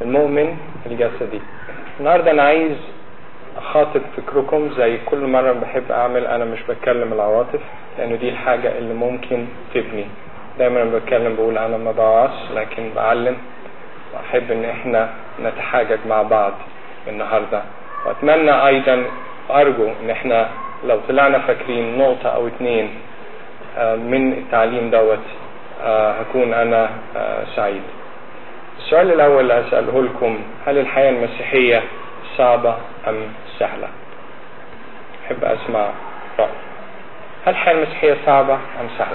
المؤمن الجسدي النهاردة أنا عايز أخاطب فكركم زي كل مرة بحب أعمل أنا مش بتكلم العواطف لأنه دي الحاجة اللي ممكن تبني دايما بتكلم بقول أنا ما بعرفش لكن بعلم وأحب إن إحنا نتحاجج مع بعض النهاردة وأتمنى أيضا أرجو إن إحنا لو طلعنا فاكرين نقطة أو اتنين من التعليم دوت هكون أنا سعيد السؤال الأول اللي أسأله لكم هل الحياة المسيحية صعبة أم سهلة أحب أسمع رأي هل الحياة المسيحية صعبة أم سهلة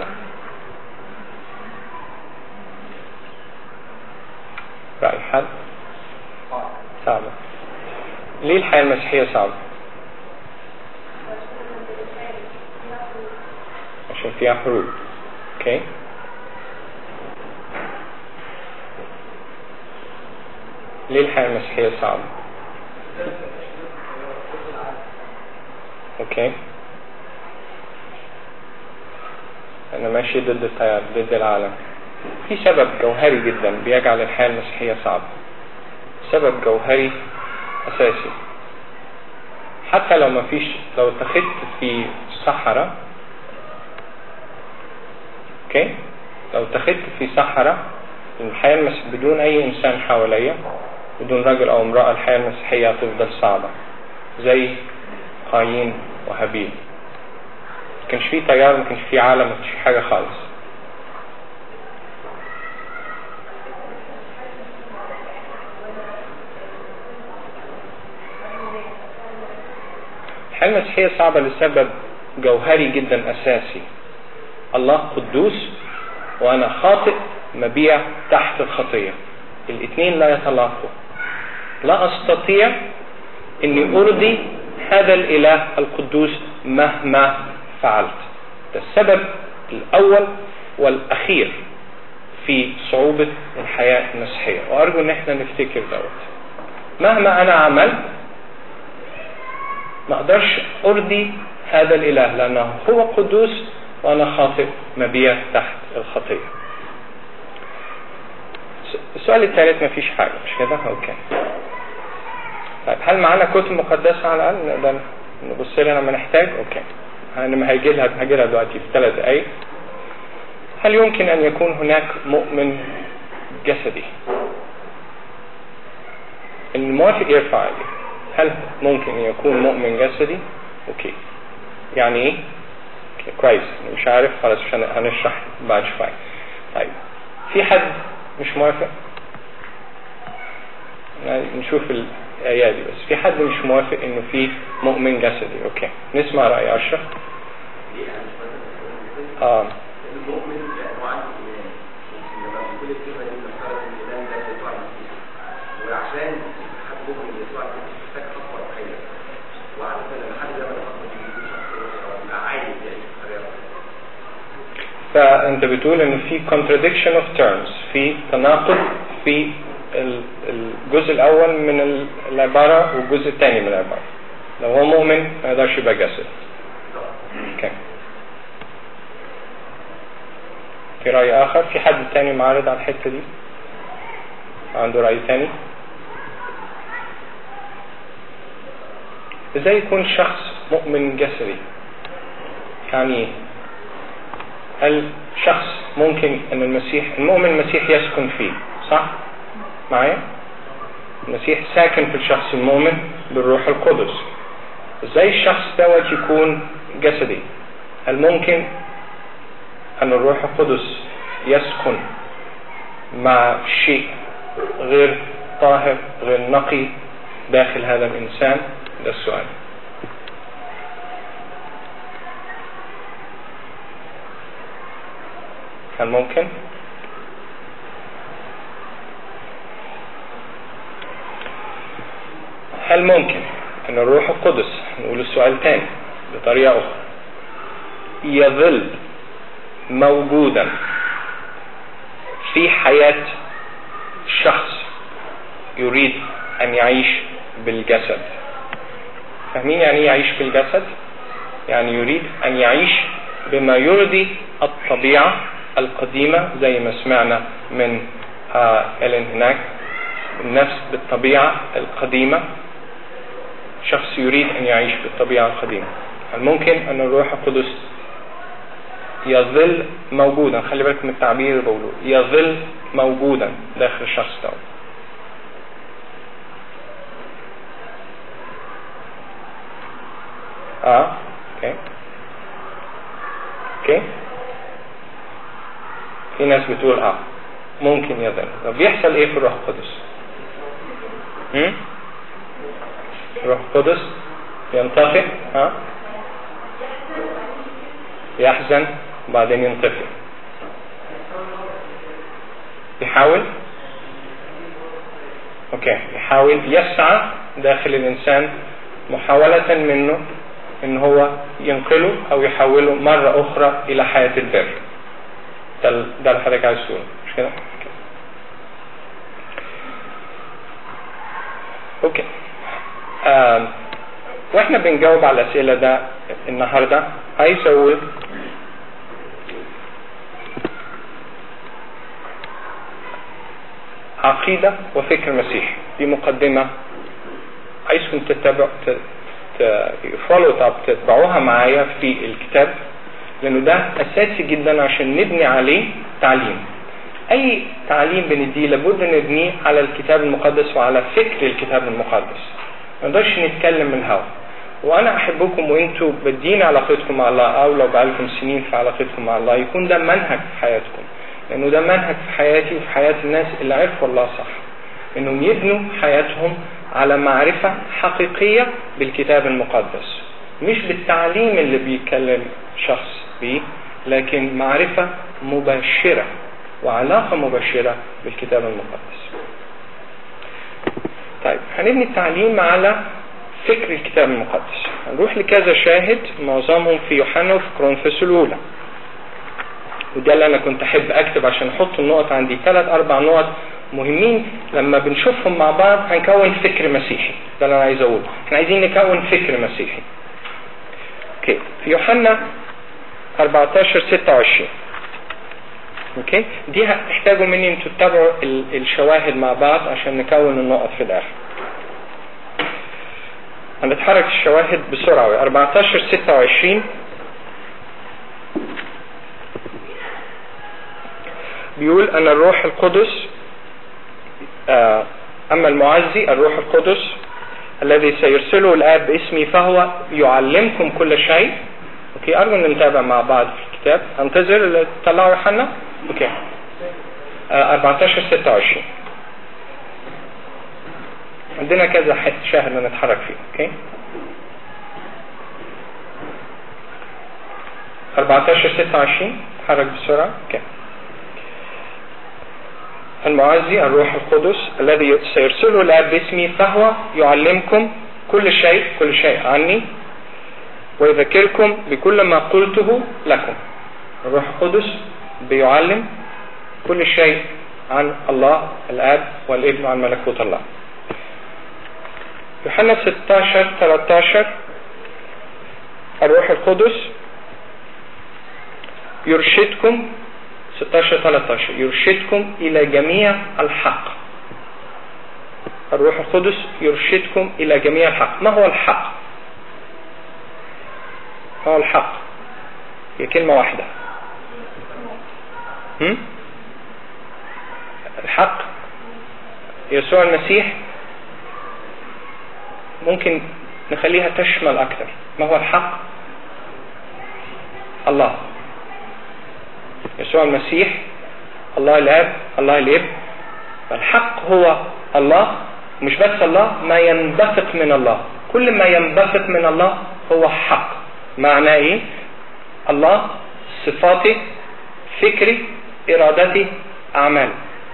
رأي حد صعبة ليه الحياة المسيحية صعبة عشان فيها حروب اوكي ليه الحياة المسيحية صعبة اوكي انا ماشي ضد التيار ضد العالم في سبب جوهري جدا بيجعل الحياة المسيحية صعبة سبب جوهري اساسي حتى لو ما فيش لو اتخذت في صحراء اوكي لو اتخذت في صحراء الحياة المسيح بدون اي انسان حواليا بدون رجل او امرأة الحياة المسيحية هتفضل صعبة زي قايين وهابيل ما كانش في تيار ما كانش في عالم ما كانش في حاجة خالص الحياة المسيحية صعبة لسبب جوهري جدا أساسي الله قدوس وأنا خاطئ مبيع تحت الخطية الاثنين لا يتلاقوا لا أستطيع أني أرضي هذا الإله القدوس مهما فعلت ده السبب الأول والأخير في صعوبة الحياة المسيحية وأرجو أن احنا نفتكر دوت مهما أنا عملت ما أقدرش أرضي هذا الإله لأنه هو قدوس وأنا خاطئ مبيع تحت الخطية السؤال الثالث ما فيش حاجة مش كده اوكي طيب هل معانا كتب مقدسة على الأقل نقدر نبص لها لما نحتاج اوكي انا هيجي لها هاجي لها دلوقتي في ثلاث دقايق هل يمكن ان يكون هناك مؤمن جسدي الموافق يرفع عليه هل ممكن ان يكون مؤمن جسدي اوكي يعني ايه اوكي كويس مش عارف خلاص عشان هنشرح بعد شويه طيب في حد مش موافق نشوف الآيات دي بس في حد مش موافق انه في مؤمن جسدي اوكي نسمع رأي اشرف اه المؤمن هو عنده ايمان لما بيقول الكلمه دي بنفترض ان الايمان ده يسوع المسيح وعشان حد مؤمن يسوع المسيح محتاج خطوه روحيه وعاده لما حد ده خطوه دي بيكون شخص روحي بيبقى عايز يعيش بطريقه فانت بتقول ان في contradiction of terms في تناقض في الجزء الاول من العبارة والجزء الثاني من العبارة لو هو مؤمن ما يقدرش يبقى جسد اوكي في رأي آخر في حد تاني معارض على الحتة دي عنده رأي تاني ازاي يكون شخص مؤمن جسدي يعني ايه هل شخص ممكن ان المسيح المؤمن المسيح يسكن فيه صح معايا المسيح ساكن في الشخص المؤمن بالروح القدس ازاي الشخص دوت يكون جسدي هل ممكن ان الروح القدس يسكن مع شيء غير طاهر غير نقي داخل هذا الانسان ده السؤال هل ممكن هل ممكن ان الروح القدس نقول السؤال تاني بطريقة اخرى يظل موجودا في حياة شخص يريد ان يعيش بالجسد فاهمين يعني يعيش بالجسد يعني يريد ان يعيش بما يرضي الطبيعة القديمة زي ما سمعنا من آه إلين هناك النفس بالطبيعة القديمة شخص يريد أن يعيش بالطبيعة القديمة هل ممكن أن الروح القدس يظل موجودا خلي بالك من التعبير اللي بقوله يظل موجودا داخل الشخص ده اه اوكي اوكي في ناس بتقول اه ممكن يظل طب بيحصل ايه في الروح القدس هم؟ الروح القدس ينطفئ ها يحزن وبعدين ينطفئ يحاول اوكي يحاول يسعى داخل الانسان محاولة منه ان هو ينقله او يحوله مرة اخرى الى حياة البر ده ال- ده اللي حضرتك عايز تقوله مش كده؟ اوكي. اوكي آم، واحنا بنجاوب على الاسئله ده النهارده عايز اقول عقيدة وفكر مسيحي دي مقدمة عايزكم تتابعوا فولو اب تتبعوها معايا في الكتاب لانه ده اساسي جدا عشان نبني عليه تعليم اي تعليم بنديه لابد نبنيه على الكتاب المقدس وعلى فكر الكتاب المقدس ما نقدرش نتكلم من الهوا وانا احبكم وانتوا بادين علاقتكم مع الله او لو بقالكم سنين في علاقتكم مع الله يكون ده منهج في حياتكم لانه ده منهج في حياتي وفي حياه الناس اللي عرفوا الله صح انهم يبنوا حياتهم على معرفه حقيقيه بالكتاب المقدس مش بالتعليم اللي بيتكلم شخص بيه لكن معرفه مباشره وعلاقه مباشره بالكتاب المقدس طيب هنبني التعليم على فكر الكتاب المقدس هنروح لكذا شاهد معظمهم في يوحنا وفي كرونفس الاولى وده اللي انا كنت احب اكتب عشان احط النقط عندي ثلاث اربع نقط مهمين لما بنشوفهم مع بعض هنكون فكر مسيحي ده اللي انا عايز اقوله احنا عايزين نكون فكر مسيحي اوكي في يوحنا 14 26 اوكي دي هتحتاجوا مني انتوا تتابعوا ال- الشواهد مع بعض عشان نكون النقط في الاخر هنتحرك الشواهد بسرعة 14 26 بيقول أن الروح القدس آه، أما المعزي الروح القدس الذي سيرسله الآب باسمي فهو يعلمكم كل شيء أوكي أرجو أن نتابع مع بعض في الكتاب أنتظر تطلعوا يوحنا أوكي آه، 14 26 عندنا كذا ح- شاهد نتحرك فيه اوكي 14 26 تحرك بسرعة اوكي المعزي الروح القدس الذي سيرسله الاب باسمي فهو يعلمكم كل شيء كل شيء عني ويذكركم بكل ما قلته لكم الروح القدس بيعلم كل شيء عن الله الاب والابن وعن ملكوت الله يوحنا 16 13 الروح القدس يرشدكم 16 13 يرشدكم إلى جميع الحق الروح القدس يرشدكم إلى جميع الحق ما هو الحق ما هو الحق هي كلمة واحدة هم؟ الحق يسوع المسيح ممكن نخليها تشمل أكثر ما هو الحق الله يسوع المسيح الله الاب الله الابن الحق هو الله مش بس الله ما ينبثق من الله كل ما ينبثق من الله هو حق معناه ايه الله صفاتي فكري ارادتي اعمالي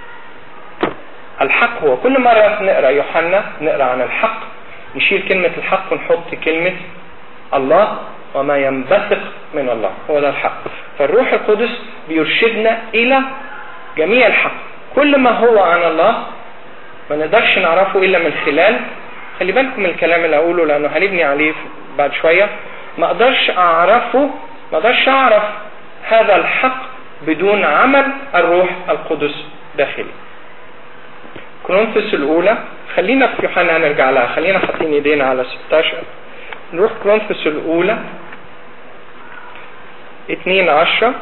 الحق هو كل مرة نقرأ يوحنا نقرأ عن الحق نشيل كلمة الحق ونحط كلمة الله وما ينبثق من الله هو ده الحق فالروح القدس بيرشدنا إلى جميع الحق كل ما هو عن الله ما نقدرش نعرفه إلا من خلال خلي بالكم من الكلام اللي أقوله لأنه هنبني عليه بعد شوية ما أقدرش أعرفه ما أقدرش أعرف هذا الحق بدون عمل الروح القدس داخلي كرونثوس الأولى خلينا في يوحنا هنرجع لها خلينا حاطين ايدينا على 16 نروح كرونثوس الأولى 2 10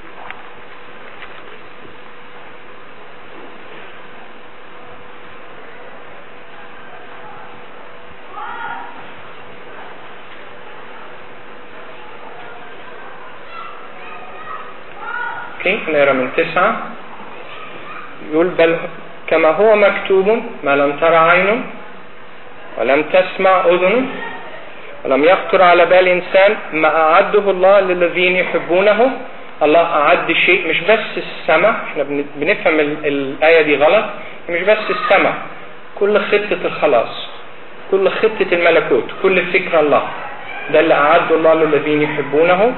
اوكي نقرا من تسعة يقول بل كما هو مكتوب ما لم ترى عين ولم تسمع أذن ولم يخطر على بال إنسان ما أعده الله للذين يحبونه الله أعد شيء مش بس السماء احنا بن- بنفهم ال- الآية دي غلط مش بس السماء كل خطة الخلاص كل خطة الملكوت كل فكر الله ده اللي أعده الله للذين يحبونه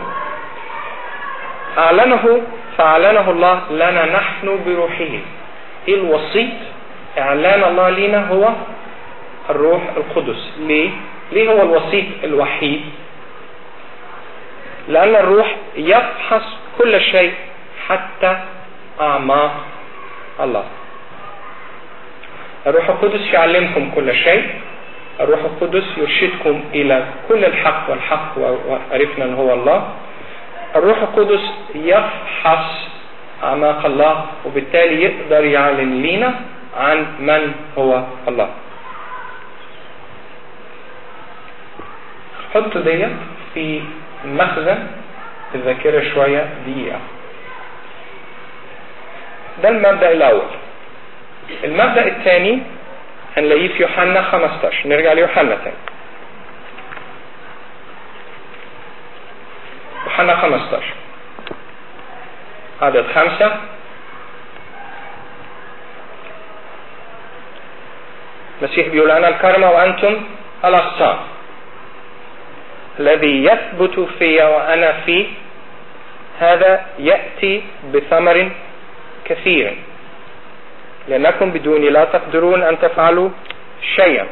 أعلنه فأعلنه الله لنا نحن بروحه إيه الوسيط إعلان الله لنا هو الروح القدس ليه؟ ليه هو الوسيط الوحيد؟ لأن الروح يفحص كل شيء حتى أعماق الله الروح القدس يعلمكم كل شيء الروح القدس يرشدكم إلى كل الحق والحق وعرفنا أن هو الله الروح القدس يفحص أعماق الله وبالتالي يقدر يعلن لنا عن من هو الله حطوا ديت في مخزن الذاكرة شوية دقيقة ده المبدأ الأول المبدأ الثاني هنلاقيه في يوحنا 15 نرجع ليوحنا تاني يوحنا 15 عدد خمسة المسيح بيقول أنا الكرمة وأنتم الأغصان الذي يثبت في وأنا فيه هذا يأتي بثمر كثير لأنكم بدوني لا تقدرون أن تفعلوا شيئا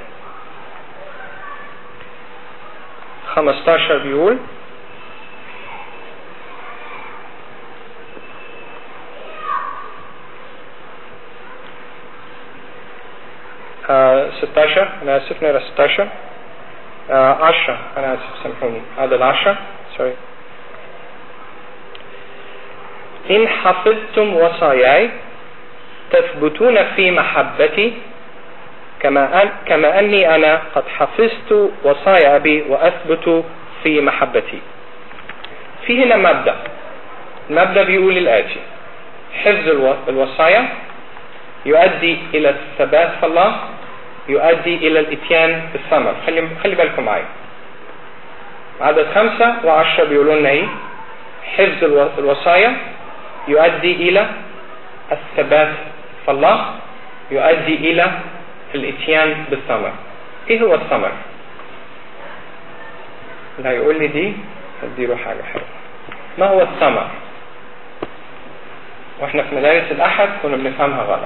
15 بيقول آه 16 أنا آسف نقرا 16 آه 10 أنا آسف سامحوني عدد 10 سوري إن حفظتم وصاياي تثبتون في محبتي كما أن كما أني أنا قد حفظت وصايا أبي وأثبت في محبتي. في هنا مبدأ. المبدأ بيقول الآتي: حفظ الو- الوصايا يؤدي إلى الثبات في الله يؤدي إلى الإتيان بالثمر. خلي خلي بالكم معايا. عدد خمسة وعشرة بيقولوا لنا إيه؟ حفظ الو- الوصايا يؤدي إلى الثبات في الله يؤدي إلى الاتيان بالثمر ايه هو الثمر اللي هيقول لي دي هديله حاجة حلوة ما هو الثمر واحنا في مدارس الأحد كنا بنفهمها غلط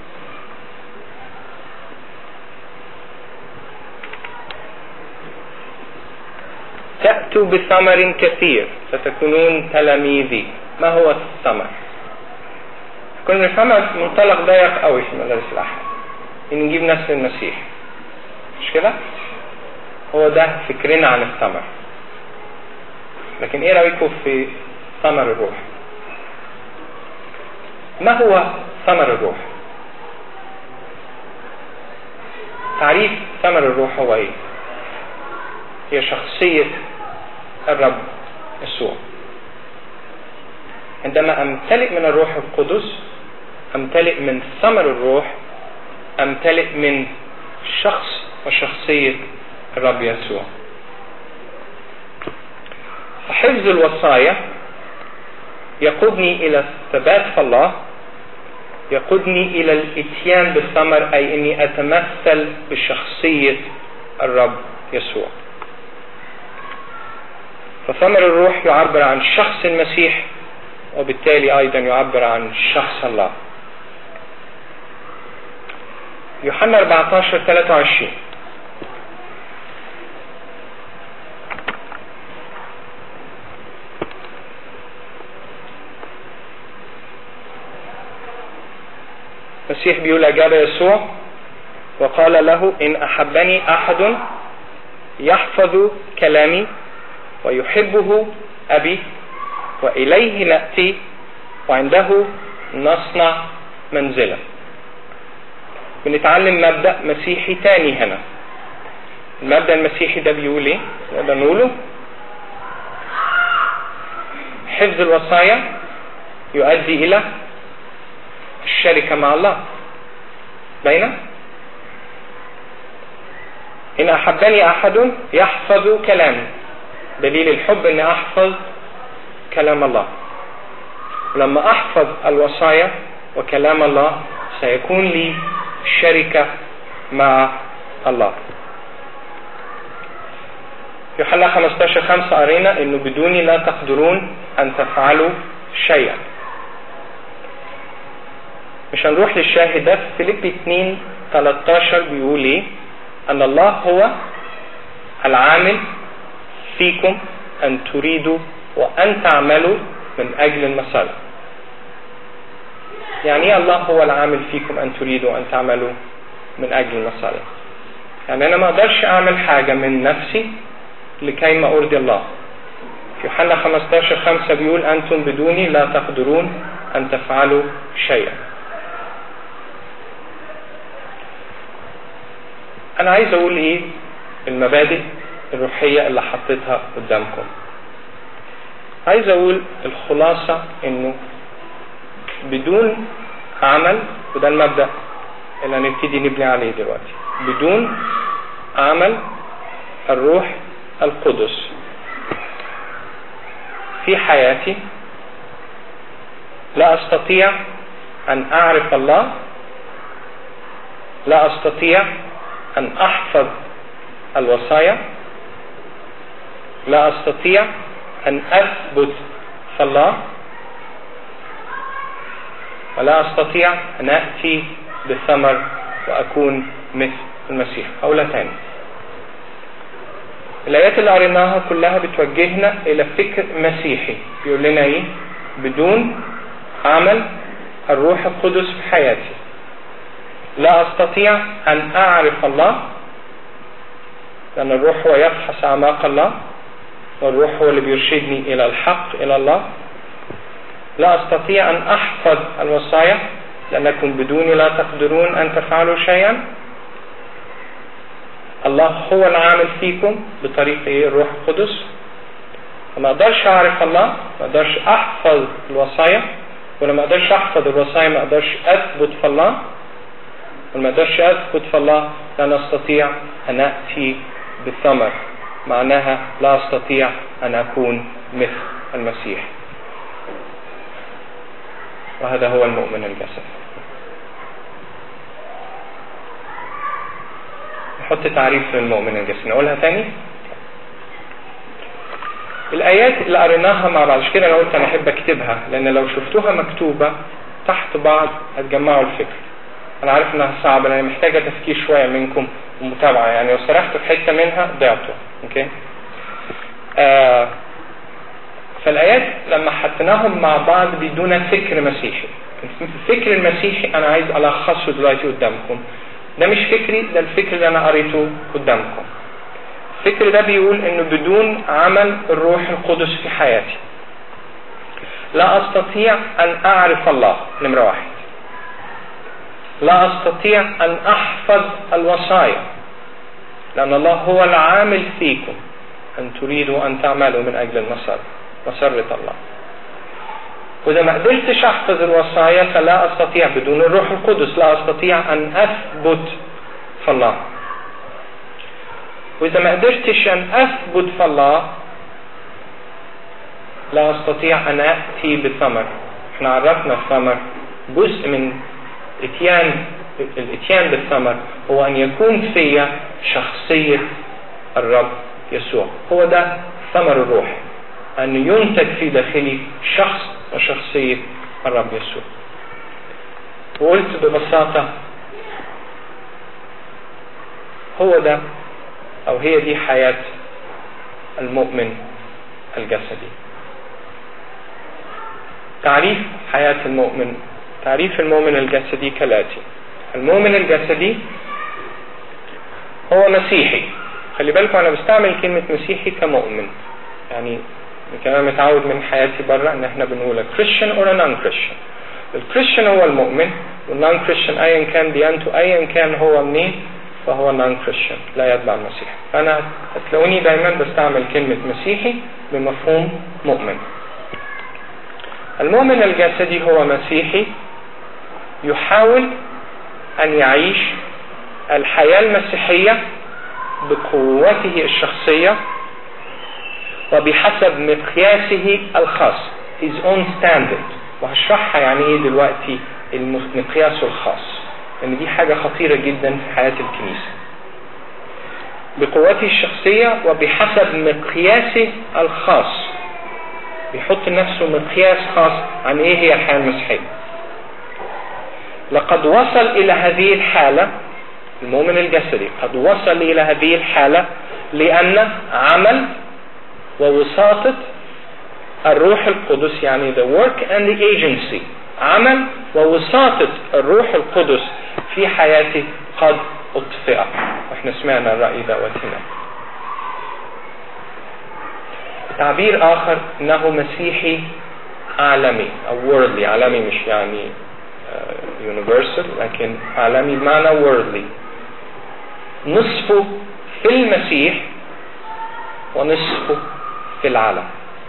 تأتوا بثمر كثير فتكونون تلاميذي ما هو الثمر كنا بنفهمها في منطلق ضيق قوي في مدارس الأحد إن نجيب نسل المسيح مش كده؟ هو ده فكرنا عن الثمر لكن ايه رأيكم في ثمر الروح؟ ما هو ثمر الروح؟ تعريف ثمر الروح هو ايه؟ هي شخصية الرب يسوع عندما أمتلئ من الروح القدس أمتلئ من ثمر الروح أمتلئ من شخص وشخصية الرب يسوع فحفظ الوصايا يقودني إلى الثبات في الله يقودني إلى الإتيان بالثمر أي أني أتمثل بشخصية الرب يسوع فثمر الروح يعبر عن شخص المسيح وبالتالي أيضا يعبر عن شخص الله يوحنا 14 23 بس المسيح بيقول أجاب يسوع وقال له إن أحبني أحد يحفظ كلامي ويحبه أبي وإليه نأتي وعنده نصنع منزلا بنتعلم مبدأ مسيحي تاني هنا المبدأ المسيحي ده بيقول ايه نقدر نقوله حفظ الوصايا يؤدي إلى الشركة مع الله باينة إن أحبني أحد يحفظ كلامي دليل الحب إني أحفظ كلام الله لما أحفظ الوصايا وكلام الله سيكون لي شركة مع الله يوحنا 15 5 قرينا انه بدوني لا تقدرون ان تفعلوا شيئا مش هنروح للشاهد ده في فيليب 2 13 بيقول ايه ان الله هو العامل فيكم ان تريدوا وان تعملوا من اجل المسار يعني ايه الله هو العامل فيكم ان تريدوا وان تعملوا من اجل المصالح يعني انا ما اقدرش اعمل حاجه من نفسي لكي ما ارضي الله في يوحنا 15 5 بيقول انتم بدوني لا تقدرون ان تفعلوا شيئا انا عايز اقول ايه المبادئ الروحيه اللي حطيتها قدامكم عايز اقول الخلاصه انه بدون عمل وده المبدأ اللي هنبتدي نبني عليه دلوقتي بدون عمل الروح القدس في حياتي لا استطيع ان اعرف الله لا استطيع ان احفظ الوصايا لا استطيع ان اثبت في الله ولا استطيع ان اتي بثمر واكون مثل المسيح اقولها تاني الايات اللي قريناها كلها بتوجهنا الى فكر مسيحي بيقول لنا ايه بدون عمل الروح القدس في حياتي لا استطيع ان اعرف الله لان الروح هو يفحص اعماق الله والروح هو اللي بيرشدني الى الحق الى الله لا استطيع ان احفظ الوصايا لانكم بدوني لا تقدرون ان تفعلوا شيئا الله هو العامل فيكم بطريق ايه الروح القدس فما اقدرش اعرف الله ما اقدرش احفظ الوصايا ولما اقدرش احفظ الوصايا ما اقدرش اثبت في الله ولما اقدرش اثبت في الله لا استطيع ان اتي بالثمر معناها لا استطيع ان اكون مثل المسيح وهذا هو المؤمن الجسد نحط تعريف للمؤمن الجسد نقولها تاني الآيات اللي قريناها مع بعض كده أنا قلت أنا أحب أكتبها لأن لو شفتوها مكتوبة تحت بعض هتجمعوا الفكر أنا عارف إنها صعبة لأن محتاجة تفكير شوية منكم ومتابعة يعني لو سرحت في حتة منها ضعتوا أوكي آه فالآيات لما حطيناهم مع بعض بيدونا فكر مسيحي الفكر المسيحي أنا عايز ألخصه دلوقتي قدامكم ده مش فكري ده الفكر اللي أنا قريته قدامكم الفكر ده بيقول إنه بدون عمل الروح القدس في حياتي لا أستطيع أن أعرف الله نمرة واحد لا أستطيع أن أحفظ الوصايا لأن الله هو العامل فيكم أن تريدوا أن تعملوا من أجل المسار مسرة الله وإذا ما قدرتش أحفظ الوصايا فلا أستطيع بدون الروح القدس لا أستطيع أن أثبت في الله وإذا ما قدرتش أن أثبت في الله لا أستطيع أن أأتي بثمر احنا عرفنا الثمر جزء من اتيان الاتيان بالثمر هو أن يكون في شخصية الرب يسوع هو ده ثمر الروح أن ينتج في داخلي شخص وشخصية الرب يسوع وقلت ببساطة هو ده أو هي دي حياة المؤمن الجسدي تعريف حياة المؤمن تعريف المؤمن الجسدي كالآتي المؤمن الجسدي هو مسيحي خلي بالكم انا بستعمل كلمة مسيحي كمؤمن يعني يمكن انا متعود من حياتي بره ان احنا بنقول كريستيان اور نون كريستيان الكريستيان هو المؤمن والنون كريستيان ايا كان ديانته ايا كان هو منين فهو نون كريستيان لا يتبع المسيح انا هتلاقوني دايما بستعمل كلمة مسيحي بمفهوم مؤمن المؤمن الجسدي هو مسيحي يحاول ان يعيش الحياة المسيحية بقوته الشخصية وبحسب مقياسه الخاص his own standard وهشرحها يعني ايه دلوقتي مقياسه الخاص لان دي حاجة خطيرة جدا في حياة الكنيسة بقوته الشخصية وبحسب مقياسه الخاص بيحط لنفسه مقياس خاص عن ايه هي الحياة المسيحية لقد وصل الى هذه الحالة المؤمن الجسدي قد وصل الى هذه الحالة لان عمل ووساطة الروح القدس يعني the work and the agency عمل ووساطة الروح القدس في حياته قد اطفئ واحنا سمعنا الرأي دوت هنا تعبير اخر انه مسيحي عالمي او worldly عالمي مش يعني uh, universal لكن عالمي بمعنى worldly نصفه في المسيح ونصفه في العالم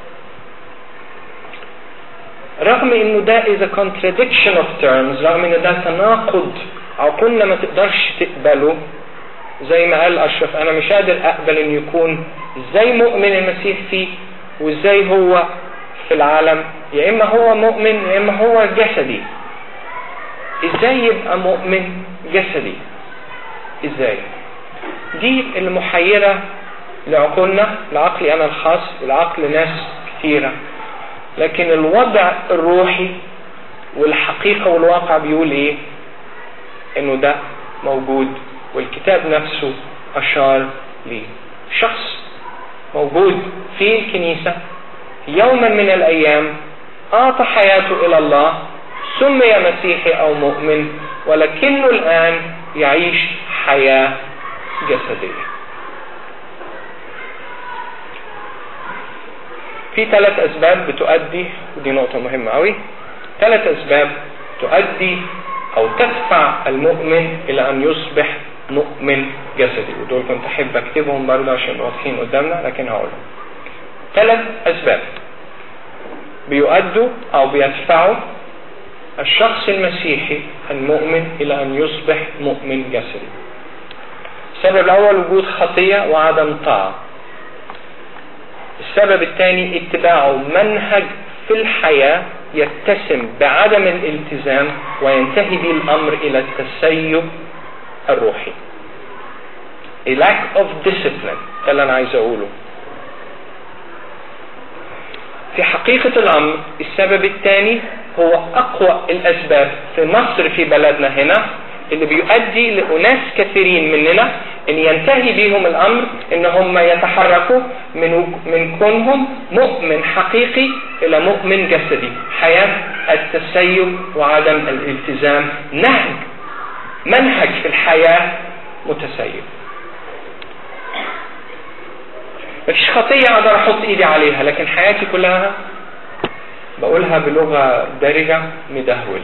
رغم انه ده is a contradiction of terms رغم ان ده تناقض عقولنا ما تقدرش تقبله زي ما قال اشرف انا مش قادر اقبل ان يكون ازاي مؤمن المسيح فيه وازاي هو في العالم يا اما هو مؤمن يا اما هو جسدي ازاي يبقى مؤمن جسدي ازاي دي المحيرة لعقولنا لعقلي انا الخاص ولعقل ناس كثيرة لكن الوضع الروحي والحقيقة والواقع بيقول ايه انه ده موجود والكتاب نفسه اشار ليه شخص موجود في الكنيسة يوما من الايام اعطى حياته الى الله سمي مسيحي او مؤمن ولكنه الان يعيش حياة جسدية في ثلاث اسباب بتؤدي ودي نقطة مهمة قوي ثلاث اسباب تؤدي او تدفع المؤمن الى ان يصبح مؤمن جسدي ودول كنت احب اكتبهم برضه عشان واضحين قدامنا لكن هقولهم ثلاث اسباب بيؤدوا او بيدفعوا الشخص المسيحي المؤمن الى ان يصبح مؤمن جسدي السبب الاول وجود خطية وعدم طاعة السبب الثاني اتباعه منهج في الحياة يتسم بعدم الالتزام وينتهي به الامر الى التسيب الروحي a lack of discipline ده اللي انا عايز اقوله في حقيقة الامر السبب الثاني هو اقوى الاسباب في مصر في بلدنا هنا اللي بيؤدي لأناس كثيرين مننا ان ينتهي بهم الامر ان هم يتحركوا من من كونهم مؤمن حقيقي الى مؤمن جسدي حياة التسيب وعدم الالتزام نهج منهج في الحياة متسيب مفيش خطية اقدر احط ايدي عليها لكن حياتي كلها بقولها بلغة دارجة مدهولة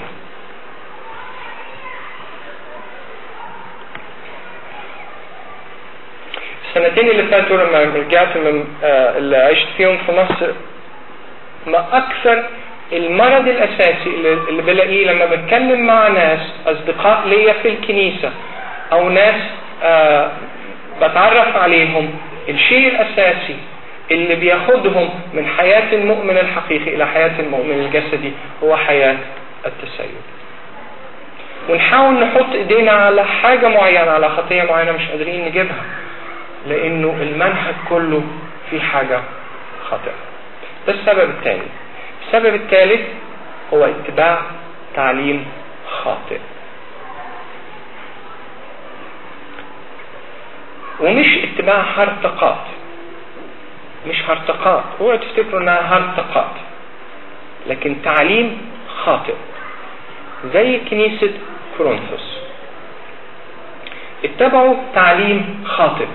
السنتين اللي فاتوا لما رجعت من آه اللي عشت فيهم في مصر ما اكثر المرض الاساسي اللي بلاقيه لما بتكلم مع ناس اصدقاء ليا في الكنيسة او ناس آه بتعرف عليهم الشيء الاساسي اللي بياخدهم من حياة المؤمن الحقيقي الى حياة المؤمن الجسدي هو حياة التسيب ونحاول نحط ايدينا على حاجة معينة على خطية معينة مش قادرين نجيبها لانه المنهج كله في حاجة خاطئة ده السبب الثاني السبب الثالث هو اتباع تعليم خاطئ ومش اتباع هرطقات مش هرطقات هو تفتكروا انها هرطقات لكن تعليم خاطئ زي كنيسة كورنثوس اتبعوا تعليم خاطئ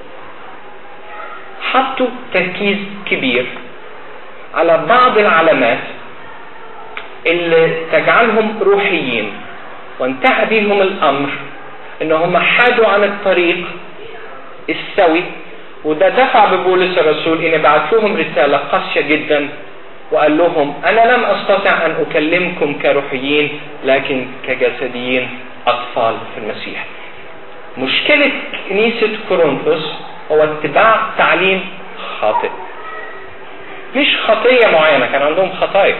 حطوا تركيز كبير على بعض العلامات اللي تجعلهم روحيين وانتهى بهم الامر ان هم حادوا عن الطريق السوي وده دفع ببولس الرسول ان بعت لهم رساله قاسيه جدا وقال لهم انا لم استطع ان اكلمكم كروحيين لكن كجسديين اطفال في المسيح مشكله كنيسه كورنثوس هو اتباع تعليم خاطئ مش خطيه معينه كان عندهم خطايا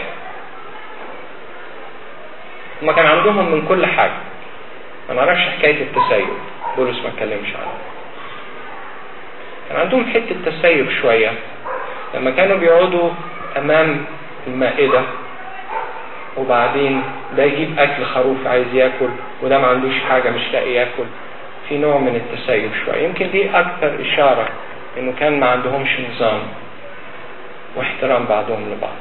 هما كان عندهم من كل حاجه ما نعرفش حكايه التسيب بولس ما اتكلمش عنها كان عندهم حته تسيب شويه لما كانوا بيقعدوا امام المائده وبعدين ده يجيب اكل خروف عايز ياكل وده ما عندوش حاجه مش لاقي ياكل في نوع من التسيب شويه يمكن دي اكثر اشاره انه كان ما عندهمش نظام واحترام بعضهم لبعض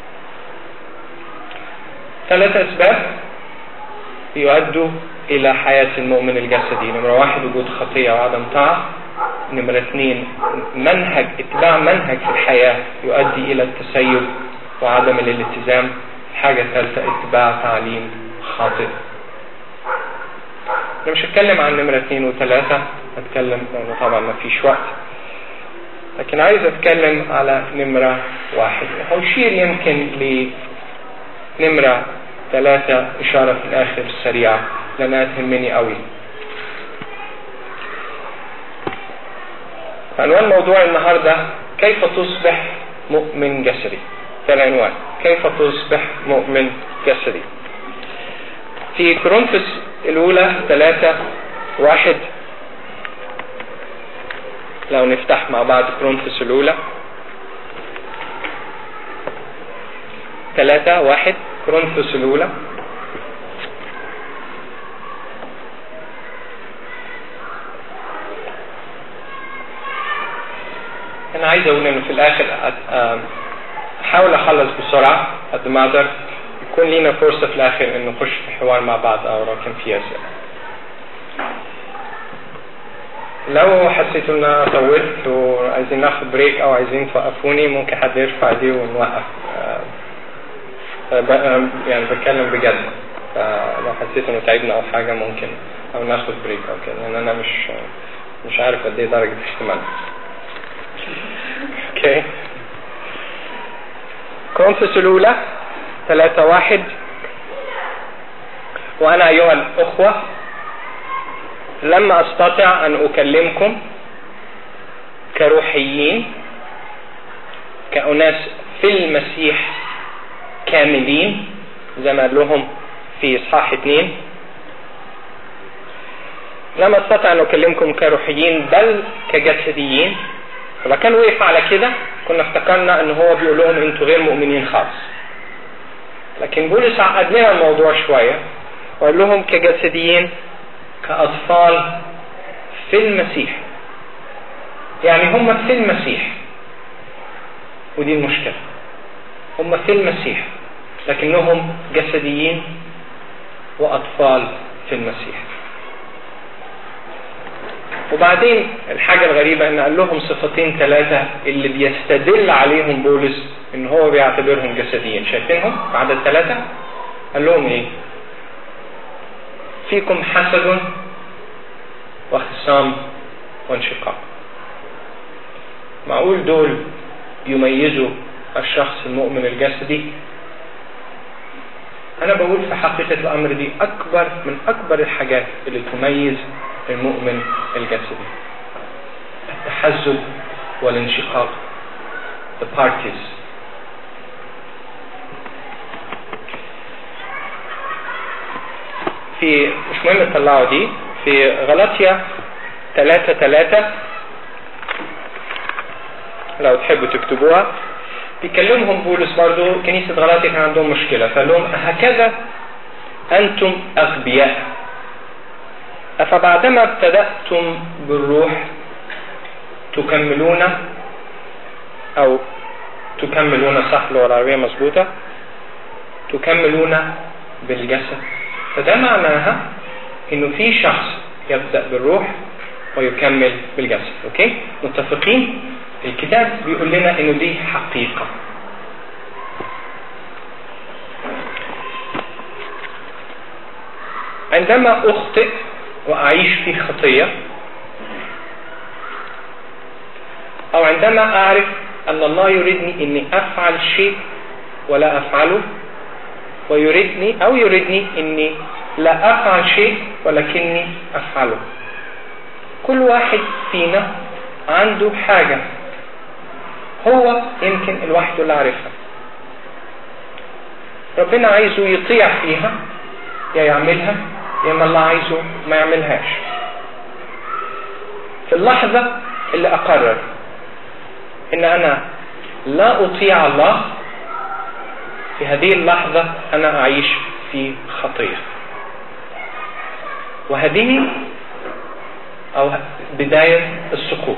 ثلاث اسباب يؤدوا الى حياه المؤمن الجسدي نمره واحد وجود خطيه وعدم طاعه نمرة اثنين منهج اتباع منهج في الحياة يؤدي إلى التسيب وعدم الالتزام الحاجة الثالثة اتباع تعليم خاطئ أنا مش هتكلم عن نمرة اثنين وثلاثة هتكلم لأنه طبعا ما فيش وقت لكن عايز أتكلم على نمرة واحد هشير يمكن لنمرة ثلاثة إشارة في الآخر سريعة لأنها تهمني قوي عنوان موضوع النهاردة كيف تصبح مؤمن جسدي ده العنوان كيف تصبح مؤمن جسدي في كورنثوس الأولى ثلاثة واحد لو نفتح مع بعض كورنثوس الأولى ثلاثة واحد كورنثوس الأولى انا عايز اقول انه في الاخر احاول اخلص بسرعه قد ما اقدر يكون لينا فرصه في الاخر انه نخش في حوار مع بعض او لو كان في اسئله لو حسيتوا ان انا طولت وعايزين ناخد بريك او عايزين توقفوني ممكن حد يرفع ايديه ونوقف يعني بتكلم بجد فلو حسيت انه تعبنا او حاجه ممكن او ناخد بريك او كده لان انا مش مش عارف قد ايه درجه احتمالي اوكي كورنثوس الأولى ثلاثة واحد وأنا أيها الأخوة لم أستطع أن أكلمكم كروحيين كأناس في المسيح كاملين زي ما قال لهم في إصحاح اثنين لم أستطع أن أكلمكم كروحيين بل كجسديين فلو كان وقف على كده كنا افتكرنا ان هو بيقول لهم انتوا غير مؤمنين خالص لكن بولس عقد لنا الموضوع شويه وقال لهم كجسديين كاطفال في المسيح يعني هم في المسيح ودي المشكله هم في المسيح لكنهم جسديين واطفال في المسيح وبعدين الحاجة الغريبة ان قال لهم صفتين ثلاثة اللي بيستدل عليهم بولس ان هو بيعتبرهم جسديين شايفينهم بعد الثلاثة قال لهم ايه فيكم حسد وخصام وانشقاق معقول دول يميزوا الشخص المؤمن الجسدي انا بقول في حقيقة الامر دي اكبر من اكبر الحاجات اللي تميز المؤمن الجسدي التحزب والانشقاق the parties في مش مهم تطلعوا دي في غلطية ثلاثة ثلاثة لو تحبوا تكتبوها بيكلمهم بولس برضو كنيسة غلطية كان عندهم مشكلة فقال لهم هكذا أنتم أغبياء أفبعدما ابتدأتم بالروح تكملون أو تكملون صح اللغة العربية مظبوطة تكملون بالجسد فده معناها انه في شخص يبدأ بالروح ويكمل بالجسد اوكي متفقين الكتاب بيقول لنا انه دي حقيقة عندما اخطئ واعيش في خطية او عندما اعرف ان الله يريدني اني افعل شيء ولا افعله ويريدني او يريدني اني لا افعل شيء ولكني افعله كل واحد فينا عنده حاجة هو يمكن الواحد اللي عارفها ربنا عايزه يطيع فيها يا يعملها يا ما الله عايزه ما يعملهاش في اللحظة اللي أقرر إن أنا لا أطيع الله في هذه اللحظة أنا أعيش في خطية وهذه أو بداية السقوط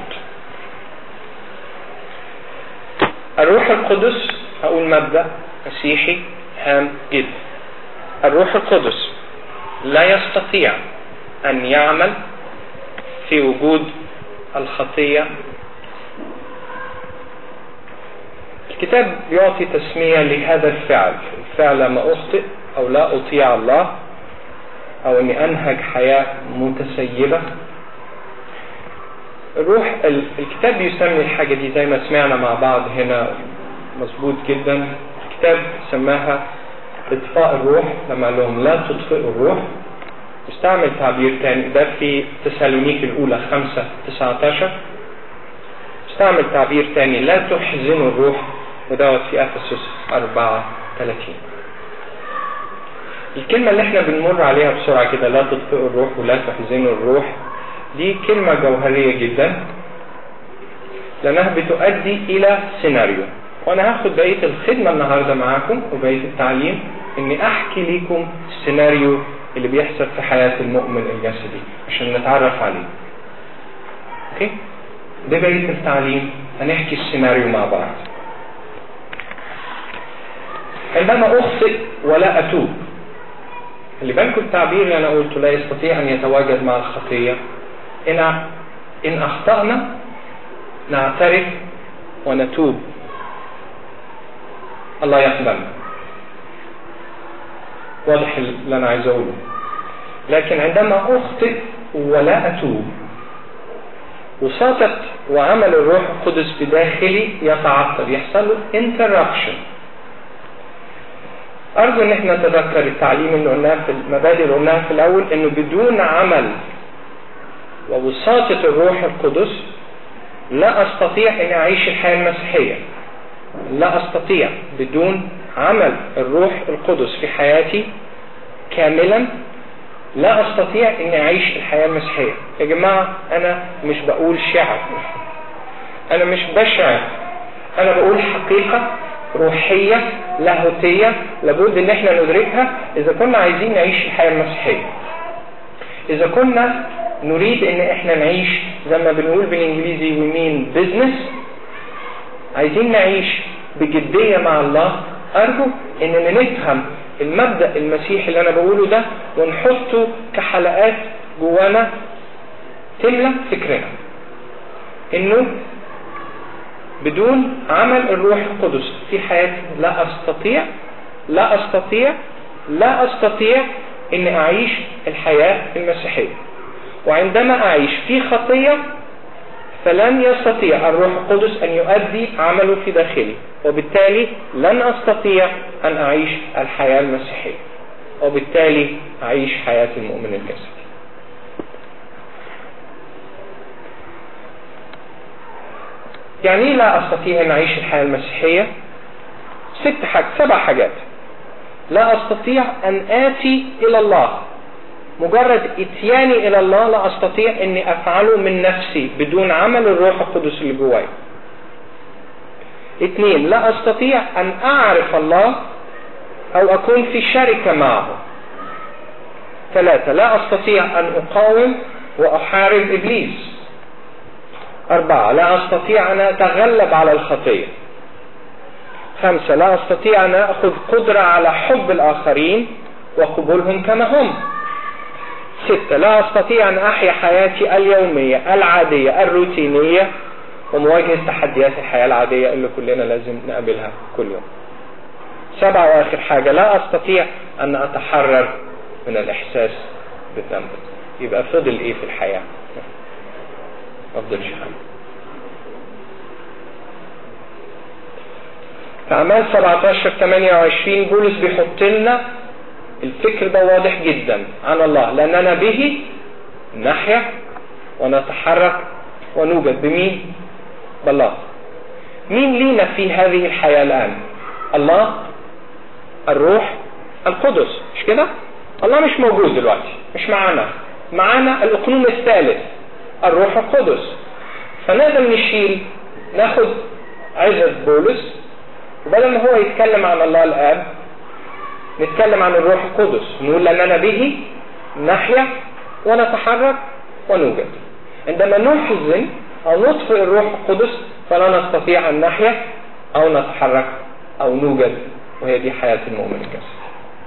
الروح القدس أقول مبدأ مسيحي هام جدا الروح القدس لا يستطيع أن يعمل في وجود الخطية الكتاب يعطي تسمية لهذا الفعل الفعل ما أخطئ أو لا أطيع الله أو أني أنهج حياة متسيبة الروح الكتاب بيسمي الحاجة دي زي ما سمعنا مع بعض هنا مظبوط جدا الكتاب سماها اطفاء الروح لما قال لهم لا تطفئوا الروح استعمل تعبير تاني ده في تسالونيك الأولى 5 19 استعمل تعبير تاني لا تحزنوا الروح ودوت في أفسس 4 30 الكلمة اللي احنا بنمر عليها بسرعة كده لا تطفئوا الروح ولا تحزنوا الروح دي كلمة جوهرية جدا لأنها بتؤدي إلى سيناريو وأنا هاخد بقية الخدمة النهاردة معاكم وبقية التعليم إني أحكي لكم السيناريو اللي بيحصل في حياة المؤمن الجسدي عشان نتعرف عليه. أوكي؟ ده بقية التعليم هنحكي السيناريو مع بعض. عندما أخطئ ولا أتوب اللي بالكم التعبير اللي أنا قلته لا يستطيع أن يتواجد مع الخطية إن إن أخطأنا نعترف ونتوب الله يقبلنا واضح اللي أنا عايز أقوله لكن عندما أخطئ ولا أتوب وساقط وعمل الروح القدس بداخلي يتعطل يحصل له interruption أرجو إن احنا نتذكر التعليم اللي قلناه في المبادئ اللي قلناها في الأول إنه بدون عمل ووساطة الروح القدس لا أستطيع أن أعيش الحياة المسيحية لا أستطيع بدون عمل الروح القدس في حياتي كاملا لا أستطيع أن أعيش الحياة المسيحية يا جماعة أنا مش بقول شعر أنا مش بشعر أنا بقول حقيقة روحية لاهوتية لابد ان احنا ندركها اذا كنا عايزين نعيش الحياة المسيحية اذا كنا نريد ان احنا نعيش زي ما بنقول بالانجليزي ومين بزنس عايزين نعيش بجدية مع الله ارجو اننا نفهم المبدأ المسيحي اللي انا بقوله ده ونحطه كحلقات جوانا تملى فكرنا انه بدون عمل الروح القدس في حياتي لا استطيع لا استطيع لا استطيع ان اعيش الحياة المسيحية وعندما اعيش في خطية فلن يستطيع الروح القدس ان يؤدي عمله في داخلي وبالتالي لن استطيع ان اعيش الحياة المسيحية وبالتالي اعيش حياة المؤمن الجسدي يعني لا استطيع ان اعيش الحياة المسيحية ست حاجات سبع حاجات لا استطيع ان اتي الى الله مجرد اتياني الى الله لا استطيع اني افعله من نفسي بدون عمل الروح القدس اللي جواي اثنين لا استطيع ان اعرف الله او اكون في شركة معه ثلاثة لا استطيع ان اقاوم واحارب ابليس أربعة لا أستطيع أن أتغلب على الخطية خمسة لا أستطيع أن أخذ قدرة على حب الآخرين وقبولهم كما هم ستة لا أستطيع أن أحيا حياتي اليومية العادية الروتينية ومواجهة تحديات الحياة العادية اللي كلنا لازم نقابلها كل يوم سبعة وآخر حاجة لا أستطيع أن أتحرر من الإحساس بالذنب يبقى فضل إيه في الحياة ما فضلش حاجة في أعمال 17 28 بولس بيحط لنا الفكر ده واضح جدا عن الله لأننا به نحيا ونتحرك ونوجد بمين؟ بالله مين لينا في هذه الحياة الآن؟ الله الروح القدس مش كده؟ الله مش موجود دلوقتي مش معانا معانا الأقنوم الثالث الروح القدس فنقدر نشيل ناخد عزة بولس وبدل ما هو يتكلم عن الله الآب نتكلم عن الروح القدس نقول لأننا به نحيا ونتحرك ونوجد عندما نحزن أو نطفئ الروح القدس فلا نستطيع أن نحيا أو نتحرك أو نوجد وهي دي حياة المؤمن الجسدي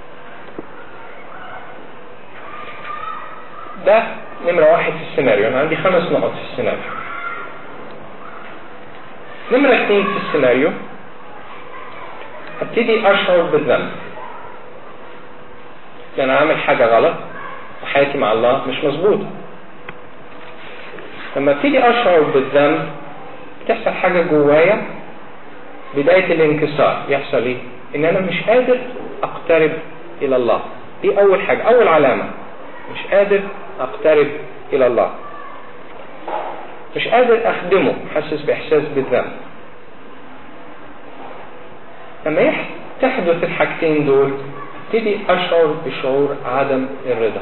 ده نمرة واحد في السيناريو أنا عندي خمس نقط في السيناريو نمرة اثنين في السيناريو ابتدي أشعر بالذنب لأن أنا عامل حاجة غلط وحياتي مع الله مش مظبوطة لما ابتدي أشعر بالذنب بتحصل حاجة جوايا بداية الانكسار يحصل ايه؟ ان انا مش قادر اقترب الى الله دي اول حاجة اول علامة مش قادر اقترب الى الله مش قادر اخدمه حاسس باحساس بالذنب لما تحدث الحاجتين دول ابتدي اشعر بشعور عدم الرضا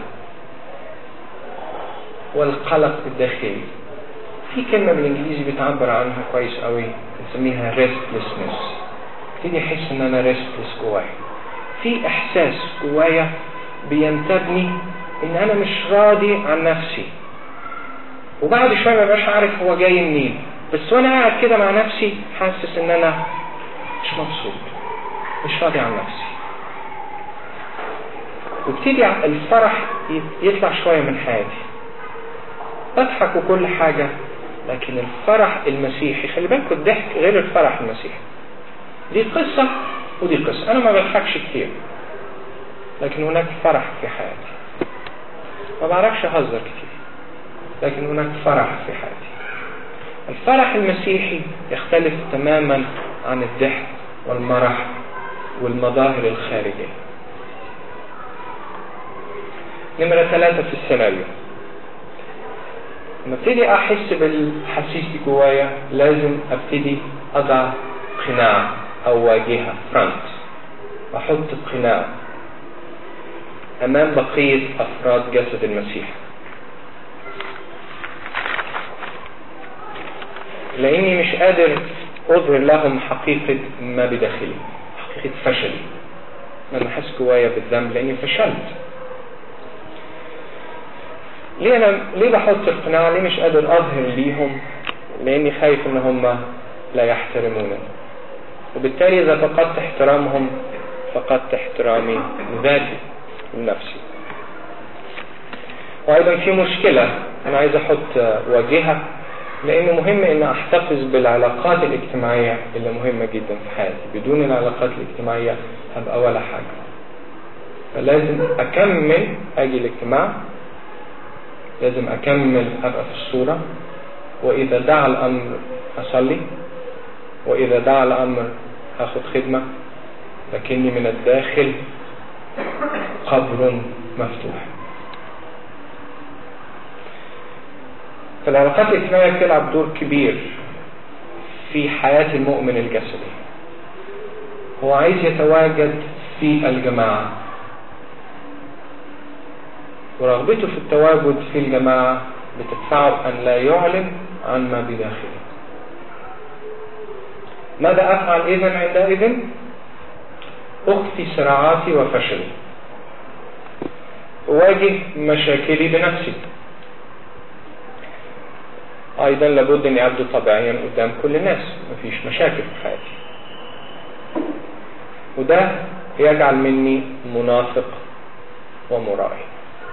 والقلق الداخلي في كلمة بالانجليزي بتعبر عنها كويس قوي بنسميها restlessness ابتدي احس ان انا restless جوايا في احساس جوايا بينتابني ان انا مش راضي عن نفسي وبعد شويه ما بقاش عارف هو جاي منين بس وانا قاعد كده مع نفسي حاسس ان انا مش مبسوط مش راضي عن نفسي وابتدي الفرح يطلع شويه من حياتي بضحك وكل حاجه لكن الفرح المسيحي خلي بالكم الضحك غير الفرح المسيحي دي قصة ودي قصة أنا ما بضحكش كتير لكن هناك فرح في حياتي ما بعرفش أهزر كتير لكن هناك فرح في حياتي الفرح المسيحي يختلف تماما عن الضحك والمرح والمظاهر الخارجية نمرة ثلاثة في السيناريو لما ابتدي احس بالحسيس دي جوايا لازم ابتدي اضع قناع او واجهه فرونت واحط قناع امام بقيه افراد جسد المسيح لاني مش قادر اظهر لهم حقيقه ما بداخلي حقيقه فشلي لما احس جوايا بالذنب لاني فشلت ليه انا ليه بحط القناع ليه مش قادر اظهر ليهم لاني خايف ان هم لا يحترمونني وبالتالي اذا فقدت احترامهم فقدت احترامي لذاتي لنفسي وايضا في مشكلة انا عايز احط واجهة لانه مهم ان احتفظ بالعلاقات الاجتماعية اللي مهمة جدا في حياتي بدون العلاقات الاجتماعية هبقى ولا حاجة فلازم اكمل اجي الاجتماع لازم أكمل أبقى في الصورة وإذا دعا الأمر أصلي وإذا دعا الأمر أخذ خدمة لكني من الداخل قبر مفتوح فالعلاقات الاجتماعية بتلعب دور كبير في حياة المؤمن الجسدي هو عايز يتواجد في الجماعة ورغبته في التواجد في الجماعة بتدفعه أن لا يعلن عن ما بداخله ماذا أفعل إذن عندئذ؟ أخفي صراعاتي وفشلي أواجه مشاكلي بنفسي أيضا لابد أن أبدو طبيعيا قدام كل الناس مفيش مشاكل في حياتي وده يجعل مني منافق ومرائي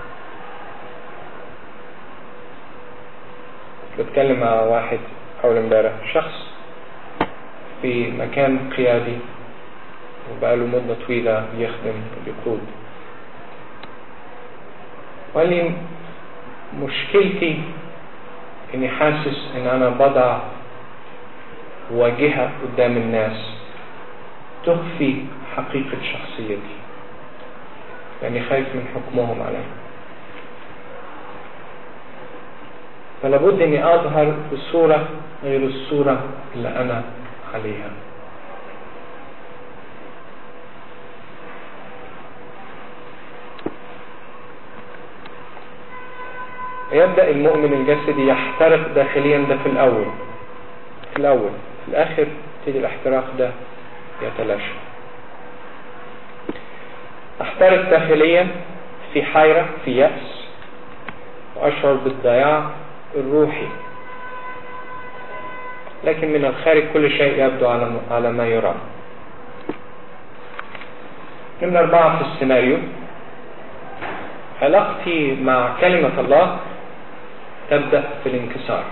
بتكلم مع واحد أول امبارح شخص في مكان قيادي وبقاله مدة طويلة يخدم وبيقود وقال لي مشكلتي اني حاسس ان انا بضع واجهة قدام الناس تخفي حقيقة شخصيتي لاني خايف من حكمهم علي فلابد اني اظهر بصورة غير الصورة اللي انا عليها يبدأ المؤمن الجسدي يحترق داخليا ده في الأول في الأول في الآخر تيجي الاحتراق ده يتلاشى أحترق داخليا في حيرة في يأس وأشعر بالضياع الروحي لكن من الخارج كل شيء يبدو على على ما يرام نمرة أربعة في السيناريو علاقتي مع كلمة الله تبدأ في الانكسار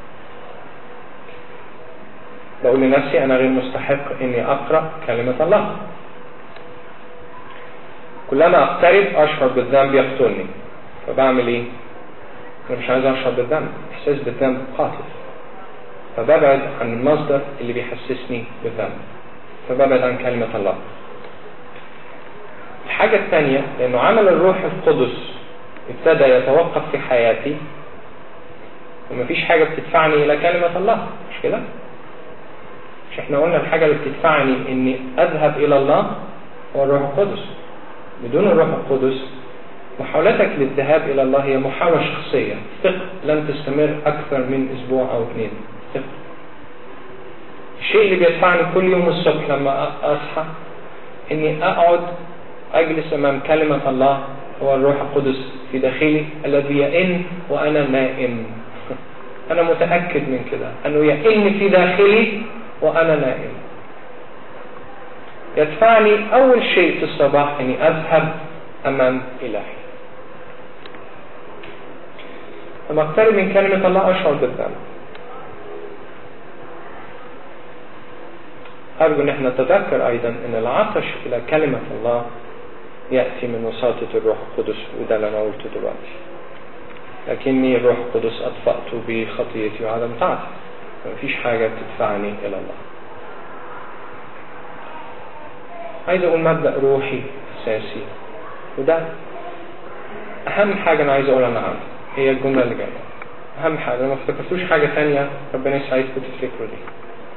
بقول لنفسي أنا غير مستحق إني أقرأ كلمة الله كلما أقترب أشعر بالذنب يقتلني فبعمل إيه؟ أنا مش عايز أشعر بالذنب إحساس بالذنب قاتل فببعد عن المصدر اللي بيحسسني بالذنب فببعد عن كلمة الله الحاجة الثانية لأنه عمل الروح القدس ابتدى يتوقف في حياتي ومفيش حاجة بتدفعني إلى كلمة الله مش كده؟ مش احنا قلنا الحاجة اللي بتدفعني إني أذهب إلى الله هو الروح القدس بدون الروح القدس محاولتك للذهاب إلى الله هي محاولة شخصية ثق لن تستمر أكثر من أسبوع أو اثنين ثق الشيء اللي بيدفعني كل يوم الصبح لما أصحى إني أقعد أجلس أمام كلمة الله هو الروح القدس في داخلي الذي يئن وأنا نائم أنا متأكد من كده أنه يئن في داخلي وأنا نائم يدفعني أول شيء في الصباح أني أذهب أمام إلهي لما أقترب من كلمة الله أشعر بالذنب أرجو أن احنا نتذكر أيضا أن العطش إلى كلمة الله يأتي من وساطة الروح القدس وده اللي أنا قلته دلوقتي لكني الروح القدس أطفأت بخطيتي وعدم طاعتي مفيش حاجة تدفعني إلى الله عايز أقول مبدأ روحي أساسي وده أهم حاجة أنا عايز أقولها النهاردة هي الجملة اللي جاية أهم حاجة لو ما افتكرتوش حاجة تانية ربنا يسعدكم تفتكروا دي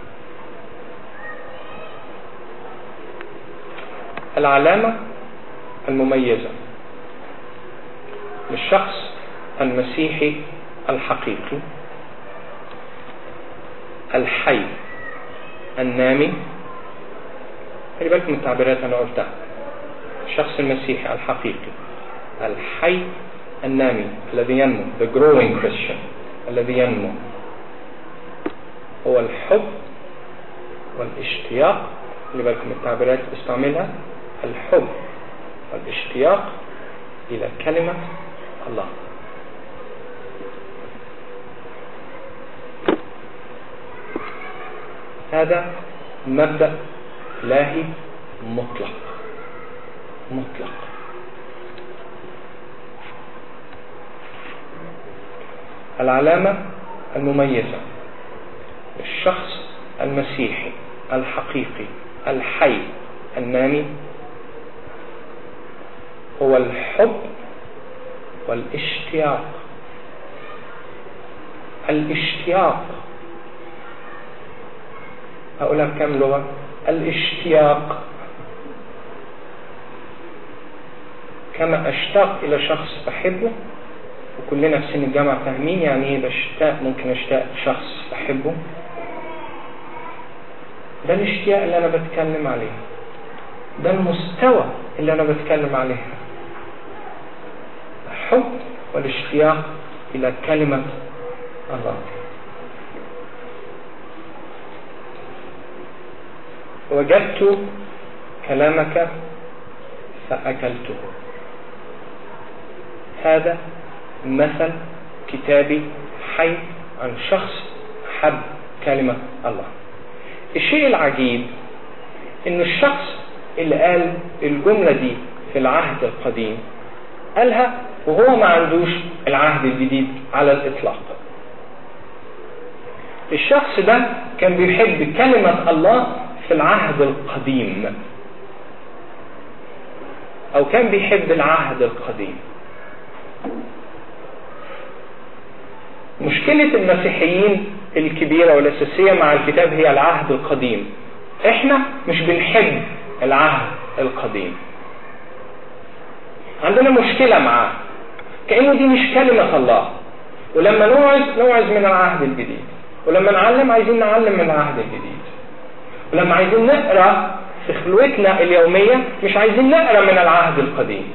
العلامة المميزة للشخص المسيحي الحقيقي الحي النامي خلي بالكم من التعبيرات انا قلتها الشخص المسيحي الحقيقي الحي النامي الذي ينمو the growing Christian الذي ينمو هو الحب والاشتياق خلي بالكم من التعبيرات اللي بستعملها الحب والاشتياق إلى كلمة الله هذا مبدأ إلهي مطلق مطلق العلامة المميزة للشخص المسيحي الحقيقي الحي النامي هو الحب والاشتياق الاشتياق هقولها بكم لغة الاشتياق كما اشتاق الى شخص بحبه وكلنا في سن الجامعة فاهمين يعني ايه بشتاق ممكن اشتاق شخص بحبه ده الاشتياق اللي انا بتكلم عليه ده المستوى اللي انا بتكلم عليه الحب والاشتياق الى كلمة الله وجدت كلامك فأكلته هذا مثل كتابي حي عن شخص حب كلمة الله الشيء العجيب انه الشخص اللي قال الجملة دي في العهد القديم قالها وهو ما عندوش العهد الجديد على الإطلاق الشخص ده كان بيحب كلمة الله في العهد القديم أو كان بيحب العهد القديم مشكلة المسيحيين الكبيرة والأساسية مع الكتاب هي العهد القديم احنا مش بنحب العهد القديم عندنا مشكلة معاه كأنه دي مش كلمة الله ولما نوعظ نوعظ من العهد الجديد ولما نعلم عايزين نعلم من العهد الجديد ولما عايزين نقرا في خلوتنا اليومية مش عايزين نقرا من العهد القديم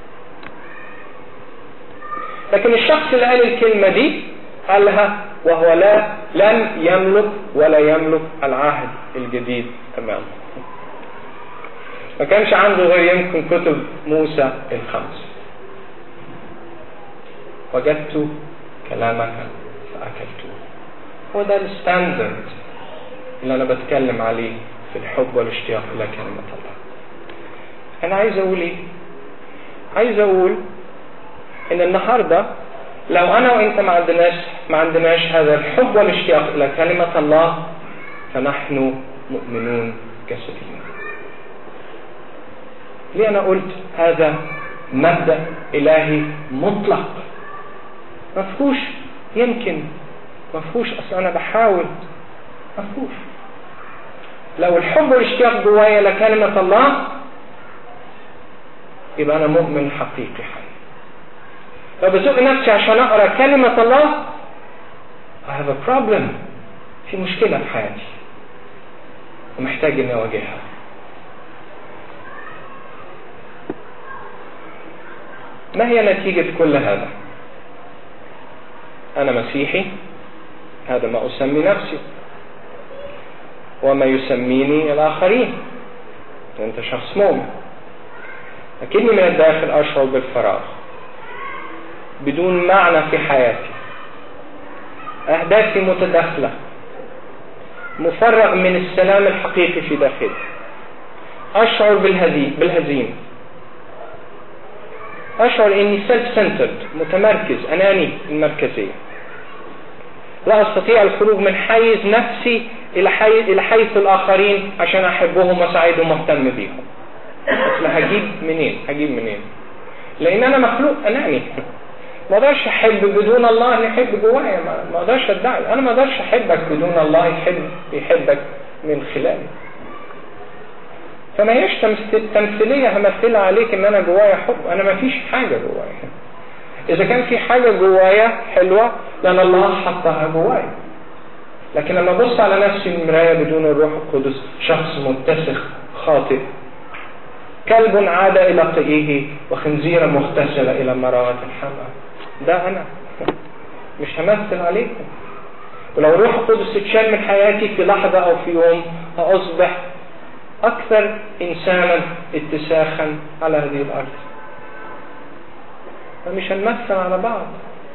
لكن الشخص اللي قال الكلمة دي قالها وهو لا لم يملك ولا يملك العهد الجديد أمامه ما كانش عنده غير يمكن كتب موسى الخمس وجدت كلامك فأكلته هو ده الستاندرد اللي أنا بتكلم عليه في الحب والاشتياق إلى كلمة الله أنا عايز أقول إيه؟ عايز أقول إن النهاردة لو أنا وأنت ما عندناش ما عندناش هذا الحب والاشتياق إلى كلمة الله فنحن مؤمنون جسديين ليه أنا قلت هذا مبدأ إلهي مطلق مفهوش يمكن مفهوش أصل أنا بحاول مفهوش لو الحب والاشتياق جوايا لكلمة الله يبقى أنا مؤمن حقيقي حي لو بزق نفسي عشان أقرأ كلمة الله I have a problem في مشكلة في حياتي ومحتاج إني أواجهها ما هي نتيجة كل هذا أنا مسيحي هذا ما أسمي نفسي وما يسميني الآخرين أنت شخص مؤمن لكني من الداخل أشعر بالفراغ بدون معنى في حياتي أهدافي متداخلة مفرغ من السلام الحقيقي في داخلي أشعر بالهزيمة أشعر إني سيلف سنترد متمركز أناني المركزية لا أستطيع الخروج من حيز نفسي إلى حيز إلى حيث الآخرين عشان أحبهم وأساعدهم وأهتم بيهم أصل هجيب منين؟ هجيب منين؟ لأن أنا مخلوق أناني ما اقدرش احب بدون الله يحب جوايا ما اقدرش ادعي انا ما اقدرش احبك بدون الله يحب يحبك من خلالي فما هيش تمثيلية همثلها عليك ان انا جوايا حب انا ما فيش حاجة جوايا اذا كان في حاجة جوايا حلوة لان الله حطها جوايا لكن لما ابص على نفسي من المراية بدون الروح القدس شخص متسخ خاطئ كلب عاد الى قئيه وخنزيرة مغتسلة الى مراوة الحمام ده انا مش همثل عليكم ولو الروح القدس اتشال من حياتي في لحظة او في يوم هاصبح أكثر إنسانا اتساخا على هذه الأرض فمش هنمثل على بعض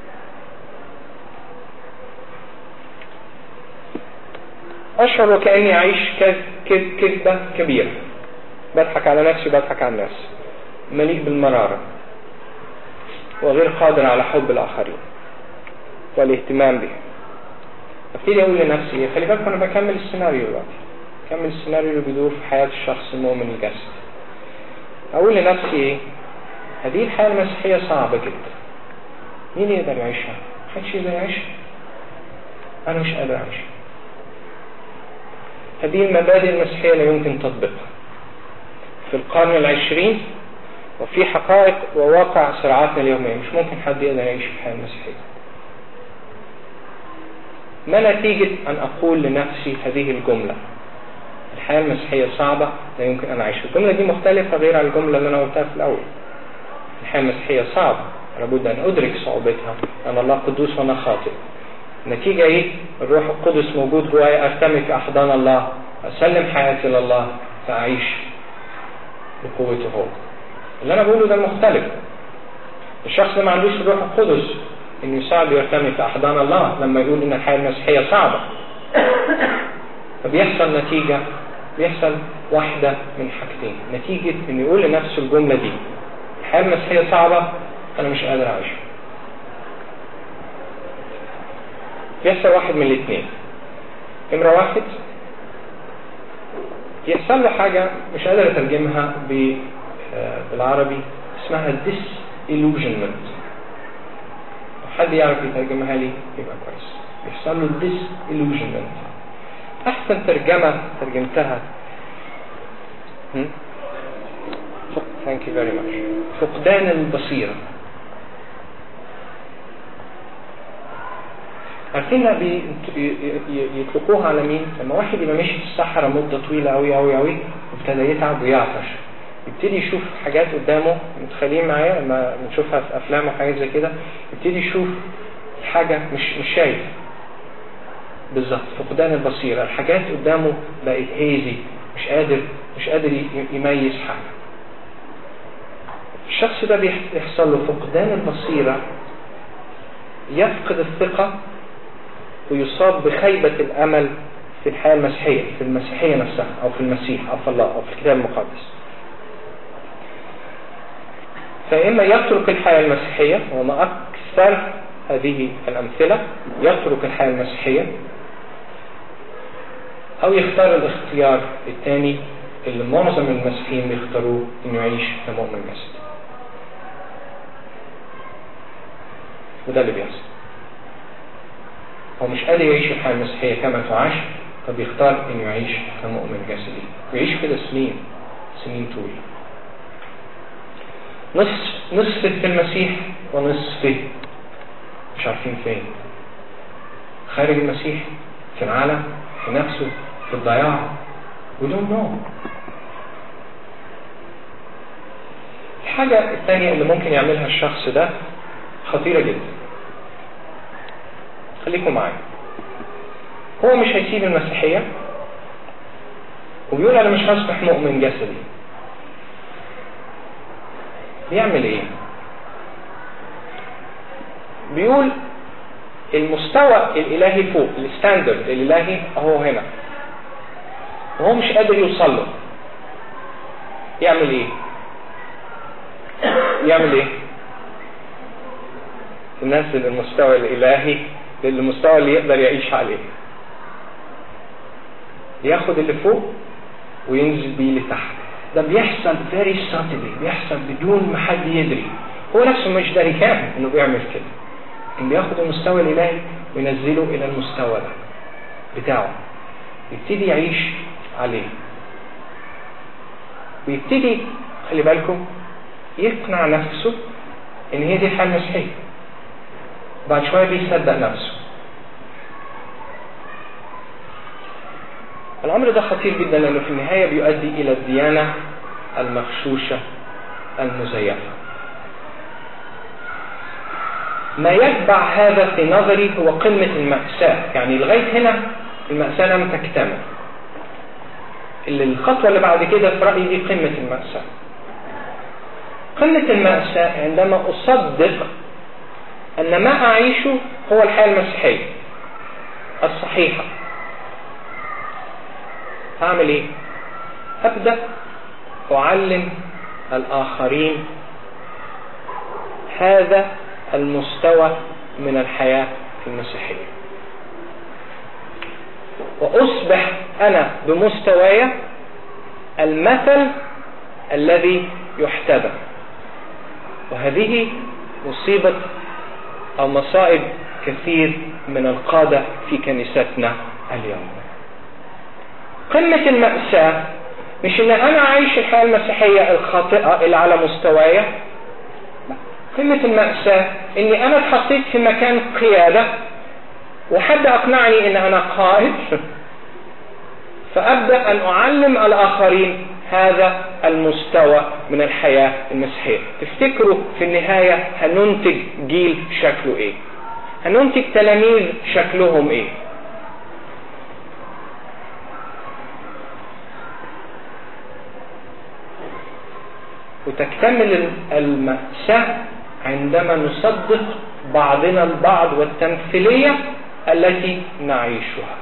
أشعر وكأني أعيش كذبة كبيرة بضحك على نفسي بضحك على الناس مليء بالمرارة وغير قادر على حب الآخرين والاهتمام بهم ابتدي أقول لنفسي خلي بالك أنا بكمل السيناريو دلوقتي كمل السيناريو اللي بيدور في حياة الشخص المؤمن الجسد أقول لنفسي إيه؟ هذه الحياة المسيحية صعبة جدا مين يقدر يعيشها؟ محدش يقدر يعيشها أنا مش قادر أعيشها هذه المبادئ المسيحية لا يمكن تطبيقها في القرن العشرين وفي حقائق وواقع صراعاتنا اليومية مش ممكن حد يقدر يعيش في الحياة المسيحية ما نتيجة أن أقول لنفسي هذه الجملة الحياة المسيحية صعبة لا يمكن أن أعيشها الجملة دي مختلفة غير عن الجملة اللي أنا قلتها في الأول الحياة المسيحية صعبة لابد أن أدرك صعوبتها أن الله قدوس وأنا خاطئ النتيجة إيه؟ الروح القدس موجود جوايا أرتمي في أحضان الله أسلم حياتي لله فأعيش بقوته هو اللي أنا بقوله ده مختلف الشخص ده ما عندوش الروح القدس انه يساعده يرتمي في احضان الله لما يقول ان الحياه المسيحيه صعبه فبيحصل نتيجه بيحصل واحده من حاجتين نتيجه انه يقول لنفسه الجمله دي الحياه المسيحيه صعبه انا مش قادر اعيشها بيحصل واحد من الاثنين نمرة واحد يحصل له حاجة مش قادر أترجمها بالعربي اسمها disillusionment حد يعرف يترجمها لي يبقى كويس يحصل له disillusionment أحسن ترجمة ترجمتها Thank you very much فقدان البصيرة عارفين يطلقوها على مين؟ لما واحد يبقى ماشي في الصحراء مدة طويلة أوي أوي أوي وابتدى يتعب ويعطش يبتدي يشوف حاجات قدامه متخيلين معايا لما بنشوفها في أفلام وحاجات زي كده يبتدي يشوف حاجة مش مش شايف بالظبط فقدان البصيرة الحاجات قدامه بقت هيزي مش قادر مش قادر يميز حاجة الشخص ده بيحصل له فقدان البصيرة يفقد الثقة ويصاب بخيبة الأمل في الحياة المسيحية في المسيحية نفسها أو في المسيح أو في الله أو في الكتاب المقدس فإما يترك الحياة المسيحية وما أكثر هذه الأمثلة يترك الحياة المسيحية أو يختار الاختيار الثاني اللي معظم المسيحيين بيختاروه إنه يعيش كمؤمن جسدي وده اللي بيحصل هو مش قادر يعيش الحياة المسيحية كما تعاش فبيختار انه يعيش كمؤمن جسدي ويعيش كده سنين سنين طويلة نصف نصف في المسيح ونصف مش عارفين فين خارج المسيح في العالم في نفسه في الضياع we don't know الحاجة الثانية اللي ممكن يعملها الشخص ده خطيرة جدا خليكم معايا هو مش هيسيب المسيحية وبيقول أنا مش هصبح مؤمن جسدي بيعمل إيه؟ بيقول المستوى الإلهي فوق الستاندرد الإلهي أهو هنا وهو مش قادر يوصل له يعمل إيه؟ يعمل إيه؟ ينزل المستوى الإلهي للمستوى اللي يقدر يعيش عليه ياخد اللي فوق وينزل بيه لتحت ده بيحصل very subtly بيحصل بدون ما حد يدري هو نفسه مش داري كام انه بيعمل كده لكن بياخد المستوى الالهي وينزله الى المستوى ده بتاعه يبتدي يعيش عليه ويبتدي خلي بالكم يقنع نفسه ان هي دي الحياه المسيحيه بعد شويه بيصدق نفسه الأمر ده خطير جدا لأنه في النهاية بيؤدي إلى الديانة المغشوشة المزيفة ما يتبع هذا في نظري هو قمة المأساة يعني لغاية هنا المأساة لم تكتمل الخطوة اللي بعد كده في رأيي دي قمة المأساة قمة المأساة عندما أصدق أن ما أعيشه هو الحياة المسيحية الصحيحة هعمل ايه ابدا اعلم الاخرين هذا المستوى من الحياه في المسيحيه واصبح انا بمستواي المثل الذي يحتذى وهذه مصيبه او مصائب كثير من القاده في كنيستنا اليوم قمة المأساة مش ان انا عايش الحياة المسيحية الخاطئة اللي على مستواي قمة المأساة اني انا اتحطيت في مكان قيادة وحد اقنعني ان انا قائد فابدأ ان اعلم الاخرين هذا المستوى من الحياة المسيحية تفتكروا في النهاية هننتج جيل شكله ايه هننتج تلاميذ شكلهم ايه وتكتمل المأساة عندما نصدق بعضنا البعض والتمثيلية التي نعيشها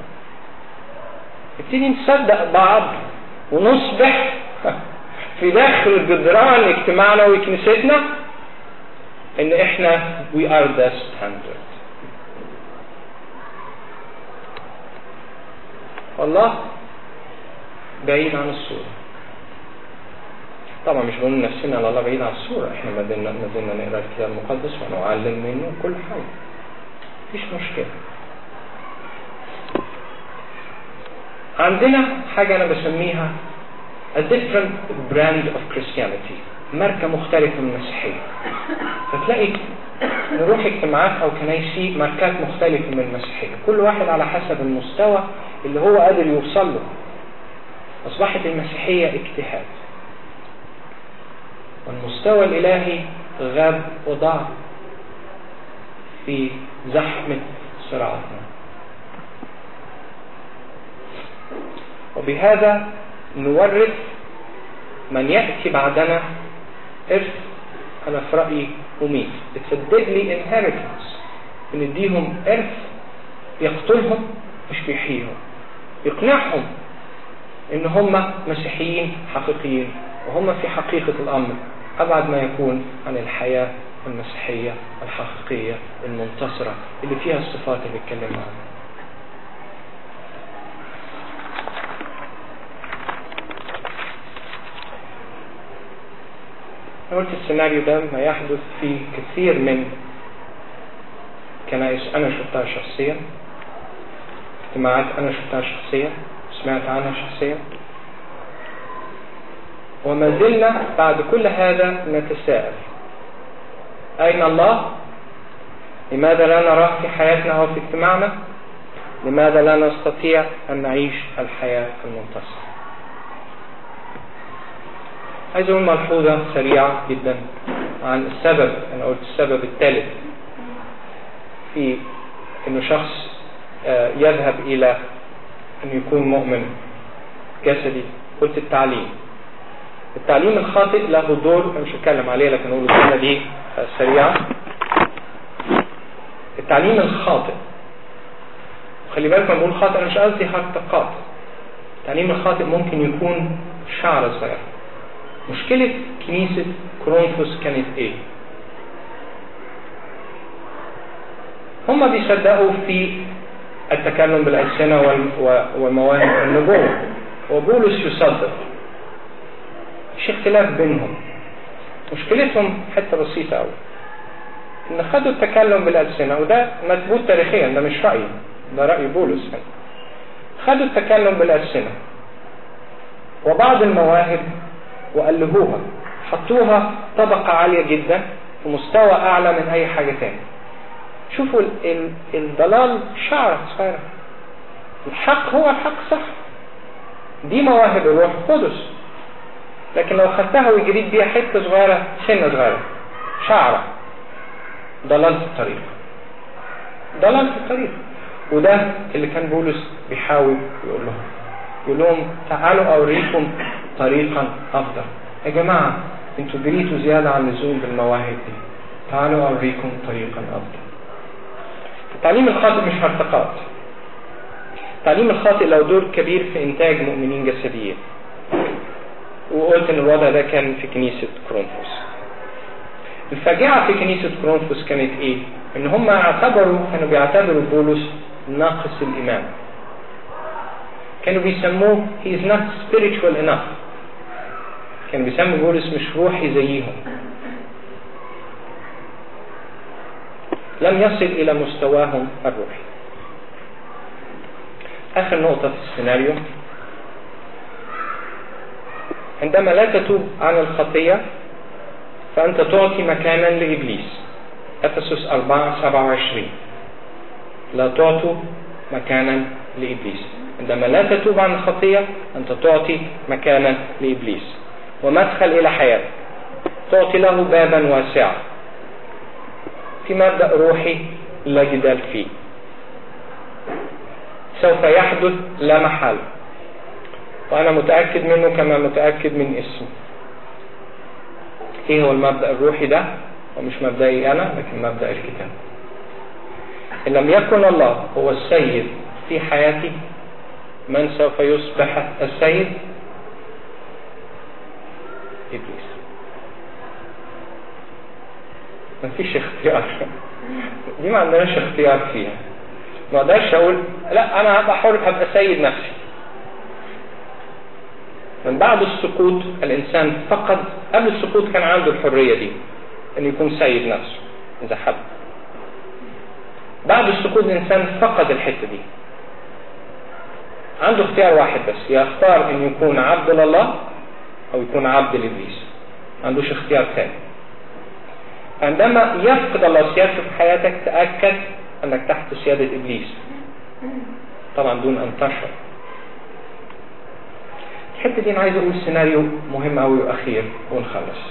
نبتدي نصدق بعض ونصبح في داخل جدران اجتماعنا وكنيستنا ان احنا we are the standard والله بعيد عن الصورة طبعا مش بنقول نفسنا على الله بعيد عن الصورة احنا ما زلنا ما زلنا نقرا الكتاب المقدس ونعلم منه كل حاجة مفيش مشكلة عندنا حاجة أنا بسميها a different brand of Christianity ماركة مختلفة من المسيحية فتلاقي نروح اجتماعات أو كنايسي ماركات مختلفة من المسيحية كل واحد على حسب المستوى اللي هو قادر يوصل له أصبحت المسيحية اجتهاد والمستوى الإلهي غاب وضاع في زحمة صراعاتنا وبهذا نورث من يأتي بعدنا إرث أنا في رأيي مميت It's a deadly inheritance بنديهم إرث يقتلهم مش بيحييهم يقنعهم إن هم مسيحيين حقيقيين وهم في حقيقة الأمر أبعد ما يكون عن الحياة المسيحية الحقيقية المنتصرة اللي فيها الصفات اللي اتكلمنا عنها أنا قلت السيناريو ده ما يحدث في كثير من كنائس أنا شفتها شخصيا اجتماعات أنا شفتها شخصيا سمعت عنها شخصيا وما زلنا بعد كل هذا نتساءل أين الله؟ لماذا لا نراه في حياتنا أو في اجتماعنا؟ لماذا لا نستطيع أن نعيش الحياة المنتصرة؟ عايز أقول ملحوظة سريعة جدا عن السبب أنا قلت السبب الثالث في إنه شخص يذهب إلى أن يكون مؤمن جسدي قلت التعليم التعليم الخاطئ له دور مش هتكلم عليه لكن اقول الجمله دي سريعه التعليم الخاطئ خلي بالك لما بقول خاطئ انا مش قصدي حتى قاطع التعليم الخاطئ ممكن يكون شعر صغير مشكلة كنيسة كورنثوس كانت ايه؟ هم بيصدقوا في التكلم بالألسنة ومواهب النبوة وبولس يصدق مش اختلاف بينهم مشكلتهم حتة بسيطة قوي ان خدوا التكلم بالألسنة وده مثبوت تاريخيا ده مش رأيي ده رأي بولس يعني. خدوا التكلم بالألسنة وبعض المواهب وألهوها حطوها طبقة عالية جدا في مستوى أعلى من أي حاجة تاني شوفوا ال ال الضلال شعرة صغيرة الحق هو الحق صح دي مواهب الروح القدس لكن لو خدتها وجريت بيها حتة صغيرة سنة صغيرة شعرة ضلال في الطريق ضلال في الطريق وده اللي كان بولس بيحاول يقول لهم يقول لهم تعالوا أوريكم طريقا أفضل يا جماعة انتوا جريتوا زيادة عن اللزوم بالمواهب دي تعالوا أوريكم طريقا أفضل التعليم الخاطئ مش هرطقات التعليم الخاطئ له دور كبير في إنتاج مؤمنين جسديين وقلت ان الوضع ده كان في كنيسة كرونفوس الفاجعة في كنيسة كرونفوس كانت ايه ان هم اعتبروا كانوا بيعتبروا بولس ناقص الايمان كانوا بيسموه he is not spiritual enough كانوا بيسموا بولس مش روحي زيهم لم يصل الى مستواهم الروحي اخر نقطة في السيناريو عندما لا تتوب عن الخطية فأنت تعطي مكانا لإبليس أفسس 4 27 لا تعطوا مكانا لإبليس عندما لا تتوب عن الخطية أنت تعطي مكانا لإبليس ومدخل إلى حياتك تعطي له بابا واسعا في مبدأ روحي لا جدال فيه سوف يحدث لا محل وأنا متأكد منه كما متأكد من اسمه إيه هو المبدأ الروحي ده؟ ومش مبدئي أنا لكن مبدأ الكتاب إن لم يكن الله هو السيد في حياتي من سوف يصبح السيد إبليس ما فيش اختيار دي ما عندناش اختيار فيها ما اقدرش اقول لا انا هبقى حر هبقى سيد نفسي من بعد السقوط الانسان فقد قبل السقوط كان عنده الحريه دي ان يكون سيد نفسه اذا حب بعد السقوط الانسان فقد الحته دي عنده اختيار واحد بس يختار ان يكون عبد لله او يكون عبد لابليس ما عندوش اختيار ثاني عندما يفقد الله سيادته في حياتك تاكد انك تحت سياده ابليس طبعا دون ان تشعر الحته دي انا عايز اقول سيناريو مهم قوي واخير ونخلص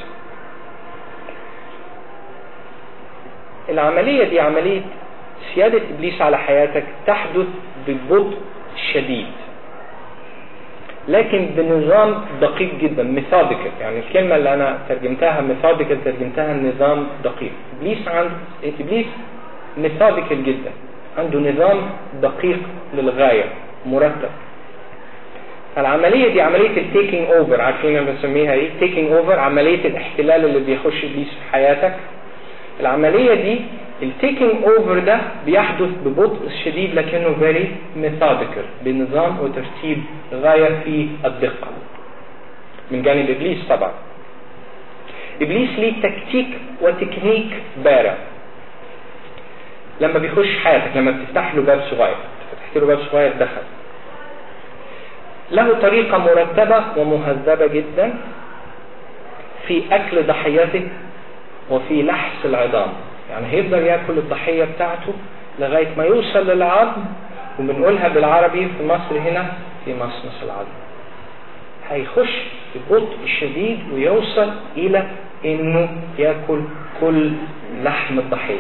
العمليه دي عمليه سياده ابليس على حياتك تحدث ببطء شديد لكن بنظام دقيق جدا ميثوديكال يعني الكلمة اللي أنا ترجمتها ميثوديكال ترجمتها نظام دقيق إبليس عند إبليس ميثوديكال جدا عنده نظام دقيق للغاية مرتب فالعملية دي عملية التيكينج اوفر عارفين انا بنسميها ايه؟ تيكينج اوفر عملية الاحتلال اللي بيخش ابليس في حياتك العملية دي التيكينج اوفر ده بيحدث ببطء شديد لكنه فيري ميثوديكال بنظام وترتيب غاية في الدقة من جانب ابليس طبعا ابليس ليه تكتيك وتكنيك بارع لما بيخش حياتك لما بتفتح له باب صغير فتحت له باب صغير دخل له طريقة مرتبة ومهذبة جدا في أكل ضحيته وفي لحس العظام يعني هيفضل ياكل الضحية بتاعته لغاية ما يوصل للعظم وبنقولها بالعربي في مصر هنا في مصمص العظم هيخش ببطء شديد ويوصل إلى إنه ياكل كل لحم الضحية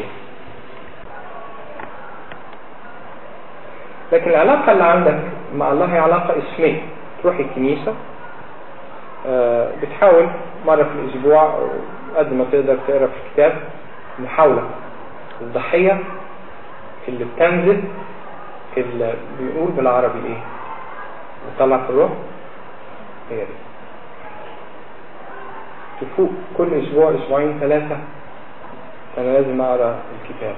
لكن العلاقة اللي عندك مع الله هي علاقة اسمية تروح الكنيسة آه، بتحاول مرة في الأسبوع قد ما تقدر تقرا في كتاب محاولة الضحية اللي بتنزل اللي بيقول بالعربي ايه بتطلع في الروح هي دي تفوق كل اسبوع اسبوعين ثلاثة انا لازم اقرا الكتاب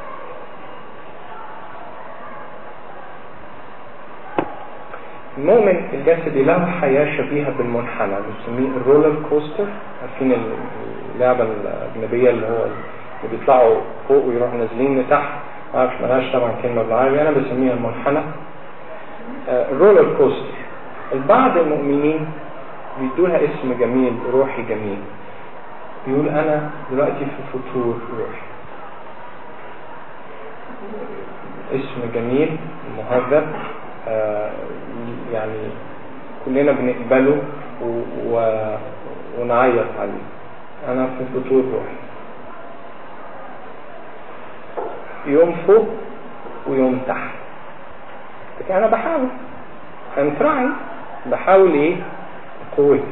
المؤمن الجسدي له حياة شبيهة بالمنحنى بنسميه الرولر كوستر عارفين اللعبة الأجنبية اللي هو اللي بيطلعوا فوق ويروحوا نازلين لتحت ما اعرفش ملهاش طبعا كلمة بالعربي أنا بسميها المنحنى الرولر كوستر البعض المؤمنين بيدولها اسم جميل روحي جميل يقول أنا دلوقتي في فتور روحي اسم جميل مهذب آه يعني كلنا بنقبله و... و... ونعيط عليه انا في فتور روحي يوم فوق ويوم تحت لكن انا بحاول I'm trying بحاول ايه قوتي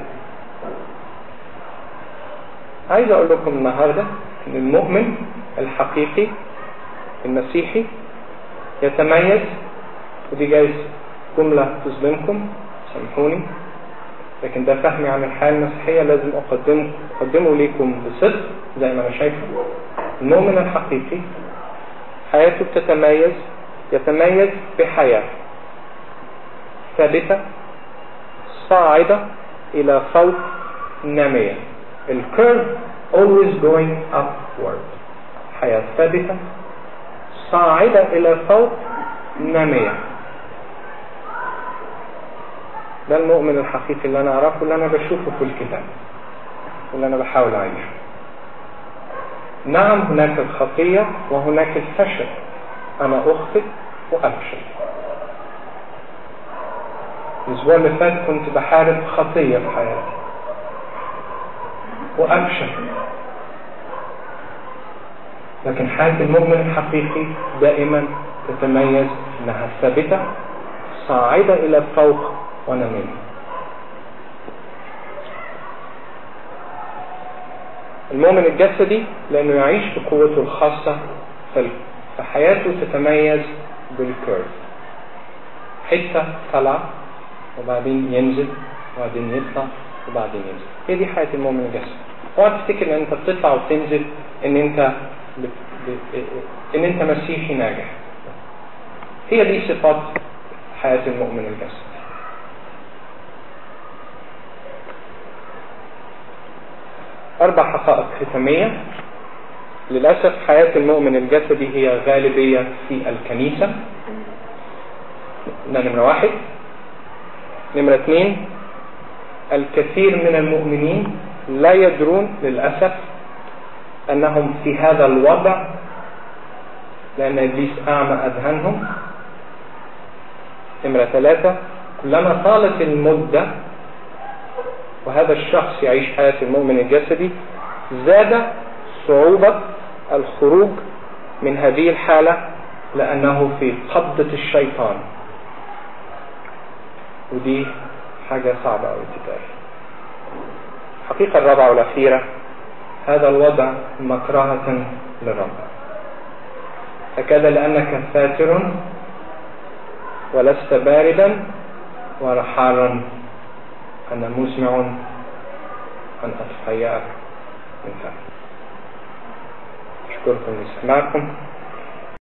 عايز اقول لكم النهارده ان المؤمن الحقيقي المسيحي يتميز ودي جايز جملة تصدمكم سامحوني لكن ده فهمي عن الحياة المسيحية لازم أقدمه أقدمه ليكم بصدق زي ما أنا شايفه المؤمن الحقيقي حياته بتتميز يتميز بحياة ثابتة صاعدة إلى فوق نامية الكيرف always going upward حياة ثابتة صاعدة إلى فوق نامية ده المؤمن الحقيقي اللي أنا أعرفه اللي أنا بشوفه في الكتاب واللي أنا بحاول أعيشه نعم هناك الخطية وهناك الفشل أنا أخطئ وأفشل الأسبوع اللي فات كنت بحارب خطية في حياتي وأفشل لكن حياة المؤمن الحقيقي دائما تتميز انها ثابتة صاعدة الى فوق ونمية المؤمن الجسدي لأنه يعيش بقوته الخاصة فحياته تتميز بالكيرف حتة طلع وبعدين ينزل وبعدين يطلع وبعدين ينزل هي دي حياة المؤمن الجسدي اوعى تفتكر ان انت بتطلع وتنزل ان انت بت... ب... ان انت مسيحي ناجح هي دي صفات حياة المؤمن الجسدي أربع حقائق ختامية للأسف حياة المؤمن الجسدي هي غالبية في الكنيسة ده نمرة واحد نمرة اثنين الكثير من المؤمنين لا يدرون للأسف أنهم في هذا الوضع لأن إبليس أعمى أذهانهم نمرة ثلاثة كلما طالت المدة وهذا الشخص يعيش حياة المؤمن الجسدي زاد صعوبة الخروج من هذه الحالة لأنه في قبضة الشيطان ودي حاجة صعبة أوي تتقال الحقيقة الرابعة والأخيرة هذا الوضع مكرهة للرب هكذا لأنك فاتر ولست باردا ولا حارا أنا مسمع أن أتهيأك من فم أشكركم لسماعكم